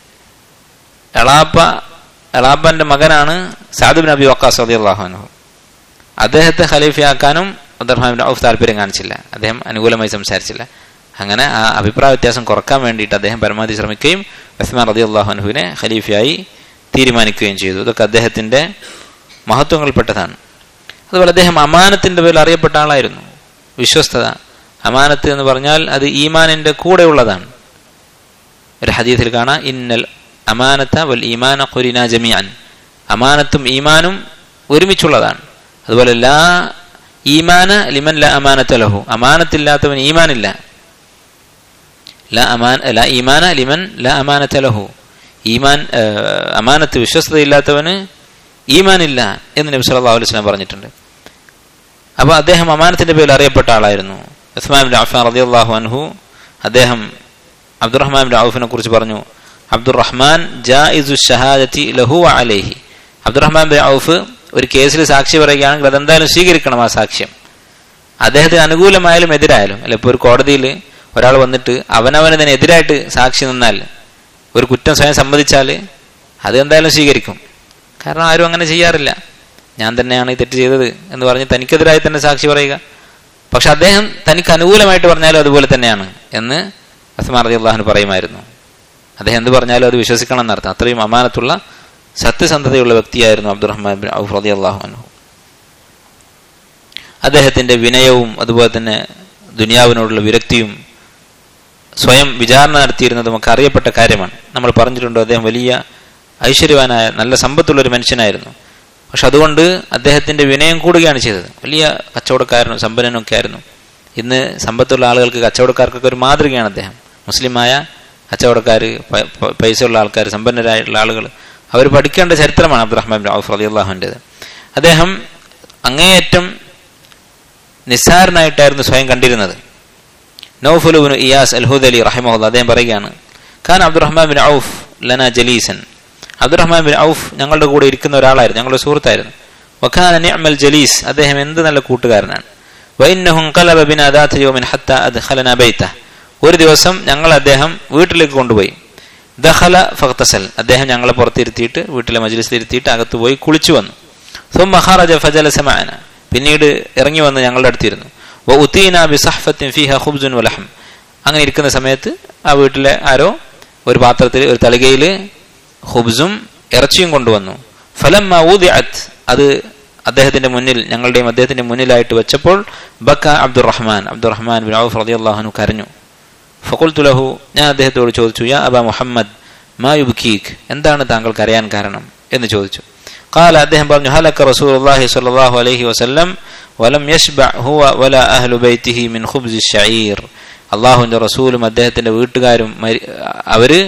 എളാപ്പ എളാപ്പന്റെ മകനാണ് സാദുബിൻ അബി വക്കാസ് റളിയല്ലാഹു അൻഹു അദ്ദേഹത്തെ ഖലീഫയാക്കാനും അബ്ദുറഹ്മാൻ ബിൻ ഔഫ് താല്പര്യം കാണിച്ചില്ല അദ്ദേഹം അനുകൂലമായി സംസാരിച്ചില്ല അങ്ങനെ ആ അഭിപ്രായ വ്യത്യാസം കുറക്കാൻ വേണ്ടിയിട്ട് അദ്ദേഹം പരമാവധി ശ്രമിക്കുകയും ഉസ്മാൻ റളിയല്ലാഹു അൻഹുവിനെ ഖലീഫയായി തീരുമാനിക്കുകയും ചെയ്തു ഇതൊക്കെ അദ്ദേഹത്തിന്റെ മഹത്വങ്ങൾപ്പെട്ടതാണ് അതുപോലെ അദ്ദേഹം അമാനത്തിന്റെ പേരിൽ അറിയപ്പെട്ട ആളായിരുന്നു വിശ്വസ്തത അമാനത്ത് എന്ന് പറഞ്ഞാൽ അത് ഈമാനിന്റെ കൂടെയുള്ളതാണ് ഒരു ഹദീസിൽ കാണാം ഇന്നൽ അമാനത്ത വൽ ഈമാന ഖുരിന ജമിയാൻ അമാനത്തും ഈമാനും ഒരുമിച്ചുള്ളതാണ് അതുപോലെ ലാ ഈമാന ലിമൻ ല അമാനത്ത ലഹു അമാനത്തില്ലാത്തവൻ ഈമാനില്ല ല അമാൻ ല ഈമാന ലിമൻ ല അമാനത്ത ലഹു ഈമാൻ അമാനത്ത് വിശ്വസ്തയില്ലാത്തവന് ഈമാനില്ല എന്ന് നബി സല്ലല്ലാഹു അലൈഹി വസല്ലം പറഞ്ഞിട്ടുണ്ട് അപ്പോൾ അദ്ദേഹം അമാനത്തിന്റെ പേരിൽ അറിയപ്പെട്ട ആളായിരുന്നു ഉസ്മാൻ ബിൻ അഫ്ഫാൻ റളിയല്ലാഹു അൻഹു അദ്ദേഹം അബ്ദുറഹ്മാൻ ബിൻ ഔഫിനെ കുറിച്ച് പറഞ്ഞു അബ്ദുറഹ്മാൻ ജായിസു ഷഹാദത്തി ലഹു അലൈഹി അബ്ദുറഹ്മാൻ ബിൻ ഔഫ് ഒരു കേസിൽ സാക്ഷി പറയുകയാണെങ്കിൽ അതെന്തായാലും സ്വീകരിക്കണം ആ സാക്ഷ്യം അദ്ദേഹത്തിന് അനുകൂലമായാലും എതിരായാലും അല്ല ഇപ്പോൾ ഒരു കോടതിയിൽ ഒരാൾ വന്നിട്ട് അവനവന് തന്നെ എതിരായിട്ട് സാക്ഷി നിന്നാൽ ഒരു കുറ്റം സ്വയം സമ്മതിച്ചാൽ അത് എന്തായാലും സ്വീകരിക്കും കാരണം ആരും അങ്ങനെ ചെയ്യാറില്ല ഞാൻ തന്നെയാണ് ഈ തെറ്റ് ചെയ്തത് എന്ന് പറഞ്ഞ് തനിക്കെതിരായി തന്നെ സാക്ഷി പറയുക പക്ഷെ അദ്ദേഹം തനിക്ക് അനുകൂലമായിട്ട് പറഞ്ഞാലും അതുപോലെ തന്നെയാണ് എന്ന് അസ്മാൻ റതി അള്ളാഹുന് പറയുമായിരുന്നു അദ്ദേഹം എന്ത് പറഞ്ഞാലും അത് വിശ്വസിക്കണം എന്നർത്ഥം അത്രയും അമാനത്തുള്ള സത്യസന്ധതയുള്ള വ്യക്തിയായിരുന്നു അബ്ദുറഹ്മാൻ ബിൻ ഔഫ് റതി അള്ളാഹു അനു അദ്ദേഹത്തിന്റെ വിനയവും അതുപോലെ തന്നെ ദുനിയാവിനോടുള്ള വിരക്തിയും സ്വയം വിചാരണ നടത്തിയിരുന്നത് നമുക്ക് അറിയപ്പെട്ട കാര്യമാണ് നമ്മൾ പറഞ്ഞിട്ടുണ്ടോ അദ്ദേഹം വലിയ ഐശ്വര്യവാനായ നല്ല സമ്പത്തുള്ള ഒരു മനുഷ്യനായിരുന്നു പക്ഷെ അതുകൊണ്ട് അദ്ദേഹത്തിന്റെ വിനയം കൂടുകയാണ് ചെയ്തത് വലിയ കച്ചവടക്കാരനും സമ്പന്നനും ഒക്കെ ആയിരുന്നു ഇന്ന് സമ്പത്തുള്ള ആളുകൾക്ക് കച്ചവടക്കാർക്കൊക്കെ ഒരു മാതൃകയാണ് അദ്ദേഹം മുസ്ലിമായ കച്ചവടക്കാർ പൈസ ഉള്ള ആൾക്കാർ സമ്പന്നരായിട്ടുള്ള ആളുകൾ അവർ പഠിക്കേണ്ട ചരിത്രമാണ് അബ്ദുറഹ്മാൻ ഔഫ് റലി അള്ളാഹുൻ്റെത് അദ്ദേഹം അങ്ങേയറ്റം നിസ്സാരനായിട്ടായിരുന്നു സ്വയം കണ്ടിരുന്നത് നൌഫുലുബിൻ ഇയാസ് അൽഹുദ് റഹിമഹുല്ല അദ്ദേഹം പറയുകയാണ് ഖാൻ അബ്ദുറഹ്മാൻ ബിൻ ഔഫ് ലന ജലീസൻ അബ്ദുറഹ്മാൻ ബിൻ ഔഫ് ഞങ്ങളുടെ കൂടെ ഇരിക്കുന്ന ഒരാളായിരുന്നു ഞങ്ങളുടെ സുഹൃത്തായിരുന്നു വഖാന നിഅമൽ ജലീസ് അദ്ദേഹം എന്ത് നല്ല കൂട്ടുകാരനാണ് വൈന്നഹും ഖലബ ബിന ദാത യൗമിൻ ഹത്ത അദ്ഖലന ബൈത ഒരു ദിവസം ഞങ്ങൾ അദ്ദേഹം വീട്ടിലേക്ക് കൊണ്ടുപോയി ദഖല ഫഖ്തസൽ അദ്ദേഹം ഞങ്ങളെ പുറത്തിരുത്തിയിട്ട് വീട്ടിലെ മജ്ലിസിൽ ഇരുത്തിയിട്ട് അകത്ത് പോയി കുളിച്ചു വന്നു സുമ്മ ഖറജ ഫജലസ മഅന പിന്നീട് ഇറങ്ങി വന്ന് ഞങ്ങളുടെ അടുത്തിരുന്നു വ ഉത്തീന ബി സഹ്ഫത്തിൻ ഫീഹ ഖുബ്സുൻ വലഹം അങ്ങനെ ഇരിക്കുന്ന സമയത്ത് ആ വീട്ടിലെ ആരോ ഒരു പാത്രത്തിൽ ഒരു തളികയിൽ ഹുബ്സും ഇറച്ചിയും കൊണ്ടുവന്നു ഫലം അത് അദ്ദേഹത്തിന്റെ മുന്നിൽ ഞങ്ങളുടെയും അദ്ദേഹത്തിന്റെ മുന്നിലായിട്ട് വെച്ചപ്പോൾ ബക്ക അബ്ദുറഹ്മാൻ അബ്ദുറഹ്മാൻ ബിൻ ഔഫ് റളിയല്ലാഹു കരഞ്ഞു ഫഖുൽതു ലഹു ഞാൻ അദ്ദേഹത്തോട് ചോദിച്ചു യാ അബ മുഹമ്മദ് മാ യുബ്കീക് എന്താണ് താങ്കൾ കരയാൻ കാരണം എന്ന് ചോദിച്ചു قال അദ്ദേഹം പറഞ്ഞു ഹലക റസൂലുള്ളാഹി സ്വല്ലല്ലാഹു അലൈഹി വസല്ലം വലം യശ്ബഅ ഹുവ വല അഹ്ലു ബൈതിഹി മിൻ ഖുബ്സി ഷഈർ അള്ളാഹുവിന്റെ റസൂലും അദ്ദേഹത്തിന്റെ വീട്ടുകാരും അവര്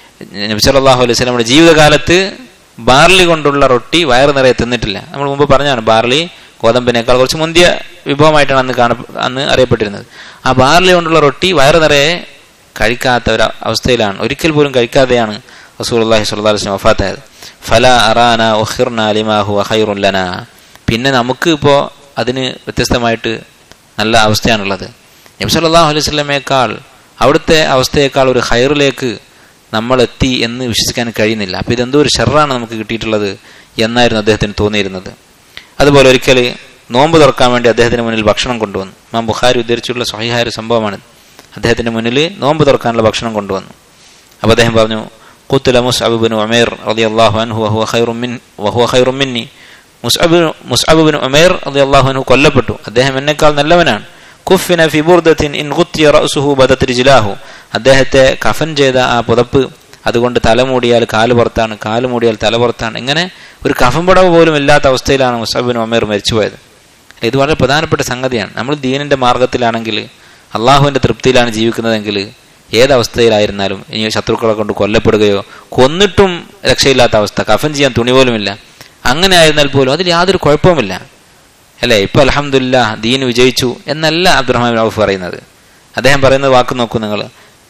നബി സല്ലല്ലാഹു അലൈഹി വസല്ലമയുടെ ജീവിതകാലത്ത് ബാർലി കൊണ്ടുള്ള റൊട്ടി വയറ് നിറയെ തിന്നിട്ടില്ല നമ്മൾ മുമ്പ് പറഞ്ഞാണ് ബാർലി ഗോതമ്പിനേക്കാൾ കുറച്ച് മുന്തിയ വിഭവമായിട്ടാണ് അന്ന് കാണ അന്ന് അറിയപ്പെട്ടിരുന്നത് ആ ബാർലി കൊണ്ടുള്ള റൊട്ടി വയറ് നിറയെ കഴിക്കാത്ത ഒരു അവസ്ഥയിലാണ് ഒരിക്കൽ പോലും കഴിക്കാതെയാണ് റസൂൽ അള്ളാഹി സ്വല്ലാ വസ്ലം വഫാത്തായത് ഫല അറാന ഒഹിർന അലിമാഹു അഹൈറുല്ലന പിന്നെ നമുക്ക് ഇപ്പോൾ അതിന് വ്യത്യസ്തമായിട്ട് നല്ല അവസ്ഥയാണുള്ളത് നബി സല്ലല്ലാഹു അലൈഹി വസല്ലമയേക്കാൾ അവിടുത്തെ അവസ്ഥയേക്കാൾ ഒരു ഹൈറിലേക്ക് നമ്മൾ എത്തി എന്ന് വിശ്വസിക്കാൻ കഴിയുന്നില്ല അപ്പോൾ ഇതെന്തോ ഒരു ഷെറാണ് നമുക്ക് കിട്ടിയിട്ടുള്ളത് എന്നായിരുന്നു അദ്ദേഹത്തിന് തോന്നിയിരുന്നത് അതുപോലെ ഒരിക്കൽ നോമ്പ് തുറക്കാൻ വേണ്ടി അദ്ദേഹത്തിന് മുന്നിൽ ഭക്ഷണം കൊണ്ടുവന്നു മാം ബുഖാരി ഉദ്ധരിച്ചുള്ള സഹിഹായ ഒരു സംഭവമാണ് അദ്ദേഹത്തിന്റെ മുന്നിൽ നോമ്പ് തുറക്കാനുള്ള ഭക്ഷണം കൊണ്ടുവന്നു അപ്പോൾ അദ്ദേഹം പറഞ്ഞു കുത്തുല മുസ്അബിബിൻ ഉമേർ റളിയല്ലാഹു അൻഹു വഹുവ ഖൈറും മിൻ വഹുവ ഖൈറും മിന്നി മുസ്അബ് മുസ്അബിബിൻ ഉമേർ റളിയല്ലാഹു അൻഹു കൊല്ലപ്പെട്ടു അദ്ദേഹം എന്നെക്കാൾ നല്ലവനാണ് കുഫിന ഫി ബുർദത്തിൻ ഇൻ ഖുത്തിയ റഅസുഹു ബദത് റിജ്ലാഹു അദ്ദേഹത്തെ കഫൻ ചെയ്ത ആ പുതപ്പ് അതുകൊണ്ട് തല മൂടിയാൽ കാല് പുറത്താണ് കാല് മൂടിയാൽ തല പുറത്താണ് ഇങ്ങനെ ഒരു കഫൻ പടവ് പോലും ഇല്ലാത്ത അവസ്ഥയിലാണ് മുസബിൻ ഉമേർ മരിച്ചുപോയത് ഇത് വളരെ പ്രധാനപ്പെട്ട സംഗതിയാണ് നമ്മൾ ദീനിന്റെ മാർഗത്തിലാണെങ്കിൽ അള്ളാഹുവിന്റെ തൃപ്തിയിലാണ് ജീവിക്കുന്നതെങ്കിൽ ഏതവസ്ഥയിലായിരുന്നാലും ഇനി ശത്രുക്കളെ കൊണ്ട് കൊല്ലപ്പെടുകയോ കൊന്നിട്ടും രക്ഷയില്ലാത്ത അവസ്ഥ കഫൻ ചെയ്യാൻ തുണി പോലുമില്ല അങ്ങനെ ആയിരുന്നാൽ പോലും അതിൽ യാതൊരു കുഴപ്പവുമില്ല അല്ലേ ഇപ്പൊ അലഹമില്ല ദീൻ വിജയിച്ചു എന്നല്ല അബ്ദുറഹ്മാൻ ഔഫ് പറയുന്നത് അദ്ദേഹം പറയുന്നത് വാക്ക് നോക്കൂ നിങ്ങൾ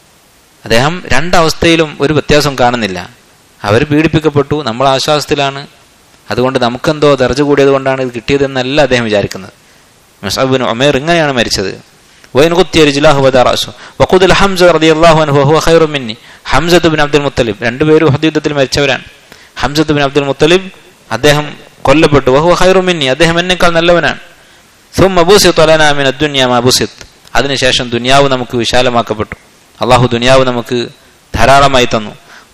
അദ്ദേഹം രണ്ടവസ്ഥയിലും ഒരു വ്യത്യാസം കാണുന്നില്ല അവർ പീഡിപ്പിക്കപ്പെട്ടു നമ്മൾ ആശ്വാസത്തിലാണ് അതുകൊണ്ട് നമുക്കെന്തോ ദർജ കൂടിയത് കൊണ്ടാണ് ഇത് കിട്ടിയതെന്നല്ല അദ്ദേഹം വിചാരിക്കുന്നത് മസബിൻ ഒമേർ ഇങ്ങനെയാണ് മരിച്ചത് ഹംസത്ത് ബിൻ അബ്ദുൽ മുത്തലിബ് രണ്ടുപേരും യുദ്ധത്തിൽ മരിച്ചവരാണ് ഹംസത്ത് ബിൻ അബ്ദുൽ മുത്തലിബ് അദ്ദേഹം കൊല്ലപ്പെട്ടു വഹുവ ഖൈറുമിന്നി അദ്ദേഹം എന്നെക്കാൾ നല്ലവനാണ് അതിനുശേഷം ദുനിയാവ് നമുക്ക് വിശാലമാക്കപ്പെട്ടു അള്ളാഹു ദുനിയാവ് നമുക്ക് ധാരാളമായി തന്നു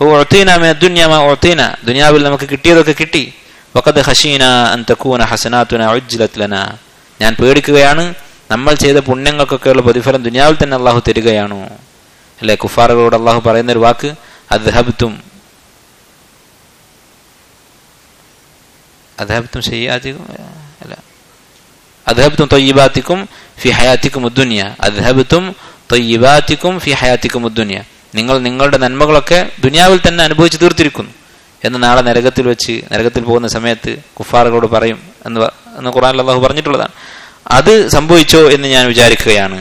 ദുനിയാവിൽ നമുക്ക് കിട്ടിയതൊക്കെ കിട്ടി വക്കത് ഹഷീന അന്തക്കൂന ഹസനാത്തുന ഉജ്ലത്ലന ഞാൻ പേടിക്കുകയാണ് നമ്മൾ ചെയ്ത പുണ്യങ്ങൾക്കൊക്കെയുള്ള പ്രതിഫലം ദുനിയാവിൽ തന്നെ അള്ളാഹു തരികയാണോ അല്ലെ കുഫാറുകളോട് അള്ളാഹു പറയുന്ന ഒരു വാക്ക് അദ്ഹബ്തും അദ്ഹബ്തും ചെയ്യാതിക്കും അല്ല അദ്ഹബ്തും തൊയ്യബാത്തിക്കും ഫി ഹയാത്തിക്കും ഉദ്ദുനിയ അദ്ഹബ്തും തൊയ്യബാത്തിക്കും ഫി ഹയാത്തിക്കും ഉദ്ദുനിയ നിങ്ങൾ നിങ്ങളുടെ നന്മകളൊക്കെ ദുനിയാവിൽ തന്നെ അനുഭവിച്ചു തീർത്തിരിക്കുന്നു എന്ന് നാളെ നരകത്തിൽ വെച്ച് നരകത്തിൽ പോകുന്ന സമയത്ത് കുഫാറുകളോട് പറയും എന്ന് എന്ന് ഖുറാൻ അള്ളാഹു പറഞ്ഞിട്ടുള്ളതാണ് അത് സംഭവിച്ചോ എന്ന് ഞാൻ വിചാരിക്കുകയാണ്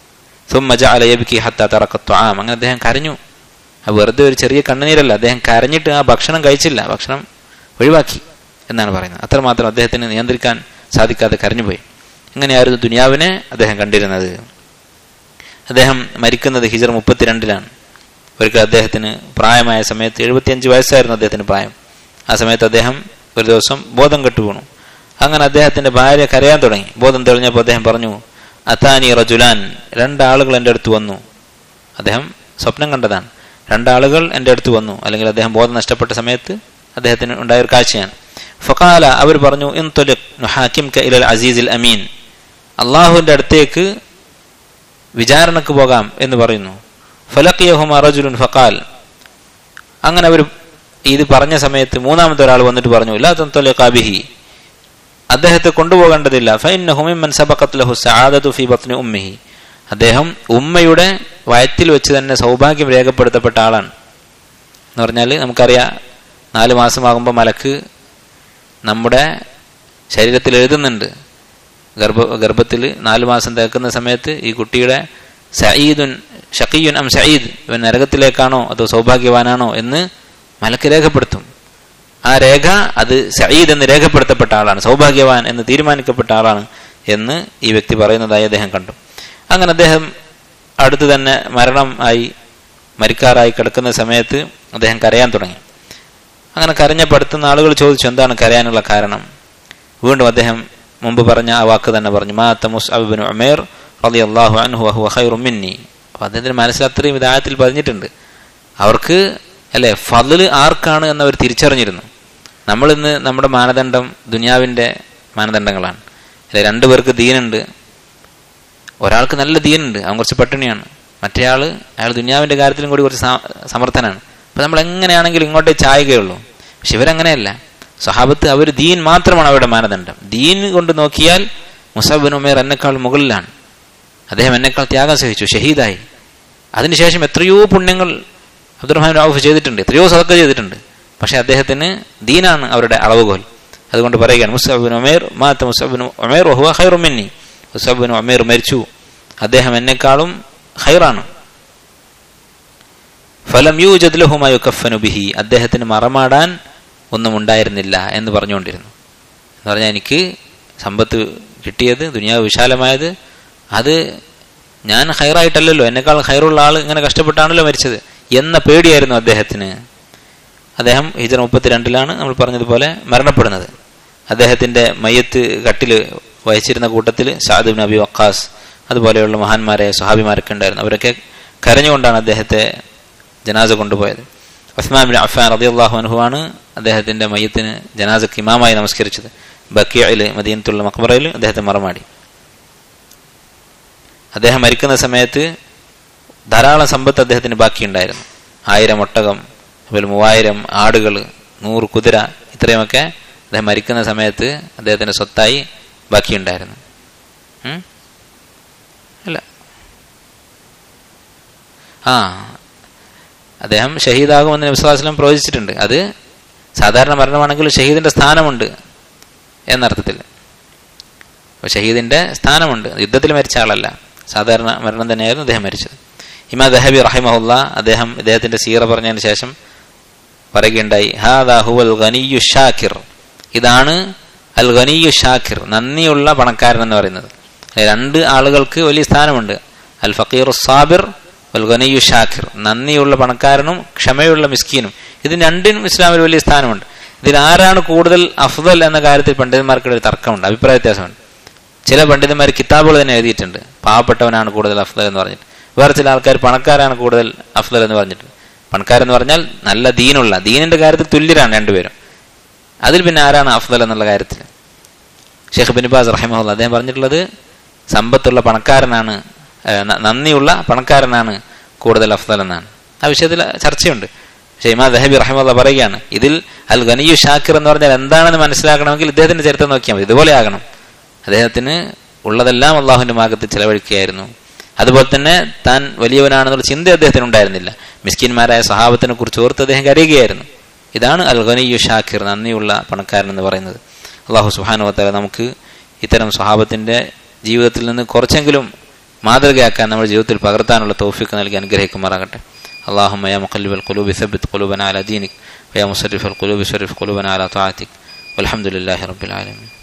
അങ്ങനെ അദ്ദേഹം കരഞ്ഞു വെറുതെ ഒരു ചെറിയ കണ്ണുനീരല്ല അദ്ദേഹം കരഞ്ഞിട്ട് ആ ഭക്ഷണം കഴിച്ചില്ല ഭക്ഷണം ഒഴിവാക്കി എന്നാണ് പറയുന്നത് അത്രമാത്രം അദ്ദേഹത്തിന് നിയന്ത്രിക്കാൻ സാധിക്കാതെ കരഞ്ഞുപോയി ഇങ്ങനെയായിരുന്നു ദുനിയാവിനെ അദ്ദേഹം കണ്ടിരുന്നത് അദ്ദേഹം മരിക്കുന്നത് ഹിജർ മുപ്പത്തിരണ്ടിലാണ് ഒരിക്കൽ അദ്ദേഹത്തിന് പ്രായമായ സമയത്ത് എഴുപത്തിയഞ്ച് വയസ്സായിരുന്നു അദ്ദേഹത്തിന് പ്രായം ആ സമയത്ത് അദ്ദേഹം ഒരു ദിവസം ബോധം കെട്ടു വീണു അങ്ങനെ അദ്ദേഹത്തിന്റെ ഭാര്യ കരയാൻ തുടങ്ങി ബോധം തെളിഞ്ഞപ്പോൾ അദ്ദേഹം പറഞ്ഞു അത്താനി റജുലാൻ രണ്ടാളുകൾ എൻ്റെ അടുത്ത് വന്നു അദ്ദേഹം സ്വപ്നം കണ്ടതാണ് രണ്ടാളുകൾ എൻ്റെ അടുത്ത് വന്നു അല്ലെങ്കിൽ അദ്ദേഹം ബോധം നഷ്ടപ്പെട്ട സമയത്ത് അദ്ദേഹത്തിന് ഉണ്ടായ ഒരു കാഴ്ചയാണ് ഫക്കാല അവർ പറഞ്ഞു ഇൽ അസീസിൽ അമീൻ അള്ളാഹുവിന്റെ അടുത്തേക്ക് വിചാരണക്ക് പോകാം എന്ന് പറയുന്നു ഫലക്കിയഹും അറജുലുൻ ഫക്കാൽ അങ്ങനെ അവർ ഇത് പറഞ്ഞ സമയത്ത് മൂന്നാമത്തെ ഒരാൾ വന്നിട്ട് പറഞ്ഞു ഇല്ലാ കാബിഹി അദ്ദേഹത്തെ കൊണ്ടുപോകേണ്ടതില്ല ഫൈൻ സബക്കത്ത് സആദതു ഫി ബത്നി ഉമ്മിഹി അദ്ദേഹം ഉമ്മയുടെ വയറ്റിൽ വെച്ച് തന്നെ സൗഭാഗ്യം രേഖപ്പെടുത്തപ്പെട്ട ആളാണ് എന്ന് പറഞ്ഞാൽ നമുക്കറിയാം നാല് മാസമാകുമ്പോൾ മലക്ക് നമ്മുടെ ശരീരത്തിൽ എഴുതുന്നുണ്ട് ഗർഭ ഗർഭത്തിൽ നാല് മാസം തേക്കുന്ന സമയത്ത് ഈ കുട്ടിയുടെ സയീദുൻ ഷക്കീയുൻ അം സയീദ് ഇവൻ നരകത്തിലേക്കാണോ അതോ സൗഭാഗ്യവാനാണോ എന്ന് മലക്ക് രേഖപ്പെടുത്തും ആ രേഖ അത് സയീദ് എന്ന് രേഖപ്പെടുത്തപ്പെട്ട ആളാണ് സൗഭാഗ്യവാൻ എന്ന് തീരുമാനിക്കപ്പെട്ട ആളാണ് എന്ന് ഈ വ്യക്തി പറയുന്നതായി അദ്ദേഹം കണ്ടു അങ്ങനെ അദ്ദേഹം അടുത്ത് തന്നെ മരണം ആയി മരിക്കാറായി കിടക്കുന്ന സമയത്ത് അദ്ദേഹം കരയാൻ തുടങ്ങി അങ്ങനെ കരഞ്ഞപ്പോൾ അടുത്തുന്ന ആളുകൾ ചോദിച്ചു എന്താണ് കരയാനുള്ള കാരണം വീണ്ടും അദ്ദേഹം മുമ്പ് പറഞ്ഞ ആ വാക്ക് തന്നെ പറഞ്ഞു മാ തമുസ് അബിബിൻ ഉമേർ റളിയല്ലാഹു അൻഹു വഹുവ ഖൈറു മിന്നി അപ്പോൾ അദ്ദേഹത്തിന്റെ മനസ്സിൽ അത്രയും വിധായത്തിൽ പറഞ്ഞിട്ടുണ്ട് അവർക്ക് അല്ലെ ഫضല് ആർക്കാണ് എന്നവർ തിരിച്ചറിഞ്ഞിരുന്നു നമ്മൾ ഇന്ന് നമ്മുടെ മാനദണ്ഡം ദുനിയാവിന്റെ മാനദണ്ഡങ്ങളാണ് അല്ലെ രണ്ടു പേർക്ക് ദീനുണ്ട് ഒരാൾക്ക് നല്ല ദീനുണ്ട് അവൻ കുറച്ച് പട്ടിണിയാണ് മറ്റേയാൾ അയാൾ ദുനിയാവിന്റെ കാര്യത്തിലും കൂടി കുറച്ച് സ- സമർത്ഥനാണ് അപ്പൊ നമ്മൾ എങ്ങനെയാണെങ്കിലും ഇങ്ങോട്ടേ ചായുകയുള്ളൂ പക്ഷെ ഇവരങ്ങനെയല്ല സഹാബത്ത് അവർ ദീൻ മാത്രമാണ് അവരുടെ മാനദണ്ഡം ദീൻ കൊണ്ട് നോക്കിയാൽ മുസാബിൻ ഉമേർ എന്നെക്കാൾ മുകളിലാണ് അദ്ദേഹം എന്നെക്കാൾ ത്യാഗം സഹിച്ചു ഷഹീദായി അതിനുശേഷം എത്രയോ പുണ്യങ്ങൾ അബ്ദുറഹ്മാൻ ഔഫ് ചെയ്തിട്ടുണ്ട് എത്രയോ സദക്ക ചെയ്തിട്ടുണ്ട് പക്ഷെ അദ്ദേഹത്തിന് ദീനാണ് അവരുടെ അളവുകോൽ അതുകൊണ്ട് പറയുകയാണ് മുസാബിൻ ഉമേർ മാത്ത മുസാബിൻ ഉമേർ വഹുവ ഖൈറുമിന്നി മുസാബിൻ ഉമേർ മരിച്ചു അദ്ദേഹം എന്നെക്കാളും ഖൈറാണ് ഫലം യൂജദ് ലഹുമായ കഫനു ബിഹി അദ്ദേഹത്തിന് മറമാടാൻ ഒന്നും ഉണ്ടായിരുന്നില്ല എന്ന് പറഞ്ഞുകൊണ്ടിരുന്നു എന്ന് പറഞ്ഞാൽ എനിക്ക് സമ്പത്ത് കിട്ടിയത് ദുനിയാവ് വിശാലമായത് അത് ഞാൻ ഹൈറായിട്ടല്ലല്ലോ എന്നെക്കാൾ ഹൈറുള്ള ആൾ ഇങ്ങനെ കഷ്ടപ്പെട്ടാണല്ലോ മരിച്ചത് എന്ന പേടിയായിരുന്നു അദ്ദേഹത്തിന് അദ്ദേഹം ഹിജറ മുപ്പത്തിരണ്ടിലാണ് നമ്മൾ പറഞ്ഞതുപോലെ മരണപ്പെടുന്നത് അദ്ദേഹത്തിന്റെ മയ്യത്ത് കട്ടിൽ വഹിച്ചിരുന്ന കൂട്ടത്തിൽ സാദുബ് നബി വക്കാസ് അതുപോലെയുള്ള മഹാന്മാരെ സഹാബിമാരൊക്കെ ഉണ്ടായിരുന്നു അവരൊക്കെ കരഞ്ഞുകൊണ്ടാണ് അദ്ദേഹത്തെ ജനാസ കൊണ്ടുപോയത് ഉസ്മാൻ ബിൻ അഫാൻ റളിയല്ലാഹു അൻഹുവാണ് അദ്ദേഹത്തിന്റെ മയ്യത്തിന് ജനാസക്ക് ഇമാമായി നമസ്കരിച്ചത് ബക്കിയയിൽ മദീനത്തുള്ള മക്ബറയിൽ അദ്ദേഹത്തെ മറമാടി അദ്ദേഹം മരിക്കുന്ന സമയത്ത് ധാരാളം സമ്പത്ത് അദ്ദേഹത്തിന് ബാക്കിയുണ്ടായിരുന്നു ആയിരം ഒട്ടകം അതുപോലെ മൂവായിരം ആടുകൾ നൂറ് കുതിര ഇത്രയുമൊക്കെ അദ്ദേഹം മരിക്കുന്ന സമയത്ത് അദ്ദേഹത്തിന്റെ സ്വത്തായി ബാക്കിയുണ്ടായിരുന്നു ഉം? അല്ല ആ അദ്ദേഹം ഷഹീദാകുമെന്ന് നബ്സ്വാസ്ലം പ്രവചിച്ചിട്ടുണ്ട് അത് സാധാരണ മരണമാണെങ്കിൽ ഷഹീദിന്റെ സ്ഥാനമുണ്ട് എന്നർത്ഥത്തിൽ അപ്പോൾ ഷഹീദിന്റെ സ്ഥാനമുണ്ട് യുദ്ധത്തിൽ മരിച്ച ആളല്ല സാധാരണ മരണം തന്നെയായിരുന്നു അദ്ദേഹം മരിച്ചത് ഇമാ ദഹബി റഹിമഹുല്ല അദ്ദേഹം ഇദ്ദേഹത്തിന്റെ സീറ പറഞ്ഞതിന് ശേഷം പറയുകയുണ്ടായി ഹാദാ ഹുവൽ ഗനിയു ഷാക്കിർ ഇതാണ് അൽ ഗനിയു ഷാക്കിർ നന്ദിയുള്ള പണക്കാരൻ എന്ന് പറയുന്നത് അല്ലെ, രണ്ട് ആളുകൾക്ക് വലിയ സ്ഥാനമുണ്ട് അൽ ഫക്കീർ സാബിർ വൽ ഗനിയു ഷാക്കിർ നന്ദിയുള്ള പണക്കാരനും ക്ഷമയുള്ള മിസ്കീനും ഇതിന് രണ്ടിനും ഇസ്ലാമിൽ വലിയ സ്ഥാനമുണ്ട് ഇതിൽ ആരാണ് കൂടുതൽ അഫ്ദൽ എന്ന കാര്യത്തിൽ പണ്ഡിതന്മാർക്കിടെ ഒരു തർക്കമുണ്ട് അഭിപ്രായ വ്യത്യാസമുണ്ട് ചില പണ്ഡിതന്മാർ കിതാബുകൾ തന്നെ എഴുതിയിട്ടുണ്ട് പാവപ്പെട്ടവനാണ് കൂടുതൽ അഫ്ദൽ എന്ന് പറഞ്ഞിട്ട് വേറെ ചില ആൾക്കാർ പണക്കാരാണ് കൂടുതൽ അഫ്ദൽ എന്ന് പറഞ്ഞിട്ട് പണക്കാരെന്ന് പറഞ്ഞാൽ നല്ല ദീനുള്ള ദീനിന്റെ കാര്യത്തിൽ തുല്യരാണ് രണ്ടുപേരും അതിൽ പിന്നെ ആരാണ് അഫ്ദൽ എന്നുള്ള കാര്യത്തിൽ ഷെയ്ഖ് ബിൻബാസ് റഹിമഹുല്ല അദ്ദേഹം പറഞ്ഞിട്ടുള്ളത് സമ്പത്തുള്ള പണക്കാരനാണ് ഏഹ്, ന- നന്ദിയുള്ള പണക്കാരനാണ് കൂടുതൽ അഫ്ദൽ എന്നാണ് ആ വിഷയത്തിൽ ചർച്ചയുണ്ട് പക്ഷേ ഇമാ ദഹബി റഹിമുള്ള പറയുകയാണ് ഇതിൽ അൽ ഗനിയു ഷാക്കിർ എന്ന് പറഞ്ഞാൽ എന്താണെന്ന് മനസ്സിലാക്കണമെങ്കിൽ ഇദ്ദേഹത്തിന്റെ ചരിത്രം നോക്കിയാൽ മതി ഇതുപോലെ ആകണം അദ്ദേഹത്തിന് ഉള്ളതെല്ലാം അള്ളാഹുവിന്റെ മാർഗത്തിൽ ചെലവഴിക്കുകയായിരുന്നു അതുപോലെ തന്നെ താൻ വലിയവനാണെന്നുള്ള ചിന്ത അദ്ദേഹത്തിന് ഉണ്ടായിരുന്നില്ല മിസ്കിന്മാരായ സഹാബത്തിനെ കുറിച്ച് ഓർത്ത് അദ്ദേഹം കരയുകയായിരുന്നു ഇതാണ് അൽ ഗനിയു ഷാക്കിർ നന്ദിയുള്ള പണക്കാരൻ എന്ന് പറയുന്നത് അള്ളാഹു സുഹാനുവത്താല നമുക്ക് ഇത്തരം സ്വഹാബത്തിന്റെ ജീവിതത്തിൽ നിന്ന് കുറച്ചെങ്കിലും മാതൃകയാക്കാൻ നമ്മുടെ ജീവിതത്തിൽ പകർത്താനുള്ള തൗഫീക്ക് നൽകി അനുഗ്രഹിക്കുമാറാകട്ടെ اللهم يا مقلب القلوب ثبت قلوبنا على دينك ويا مصرف القلوب صرف قلوبنا على طاعتك والحمد لله رب العالمين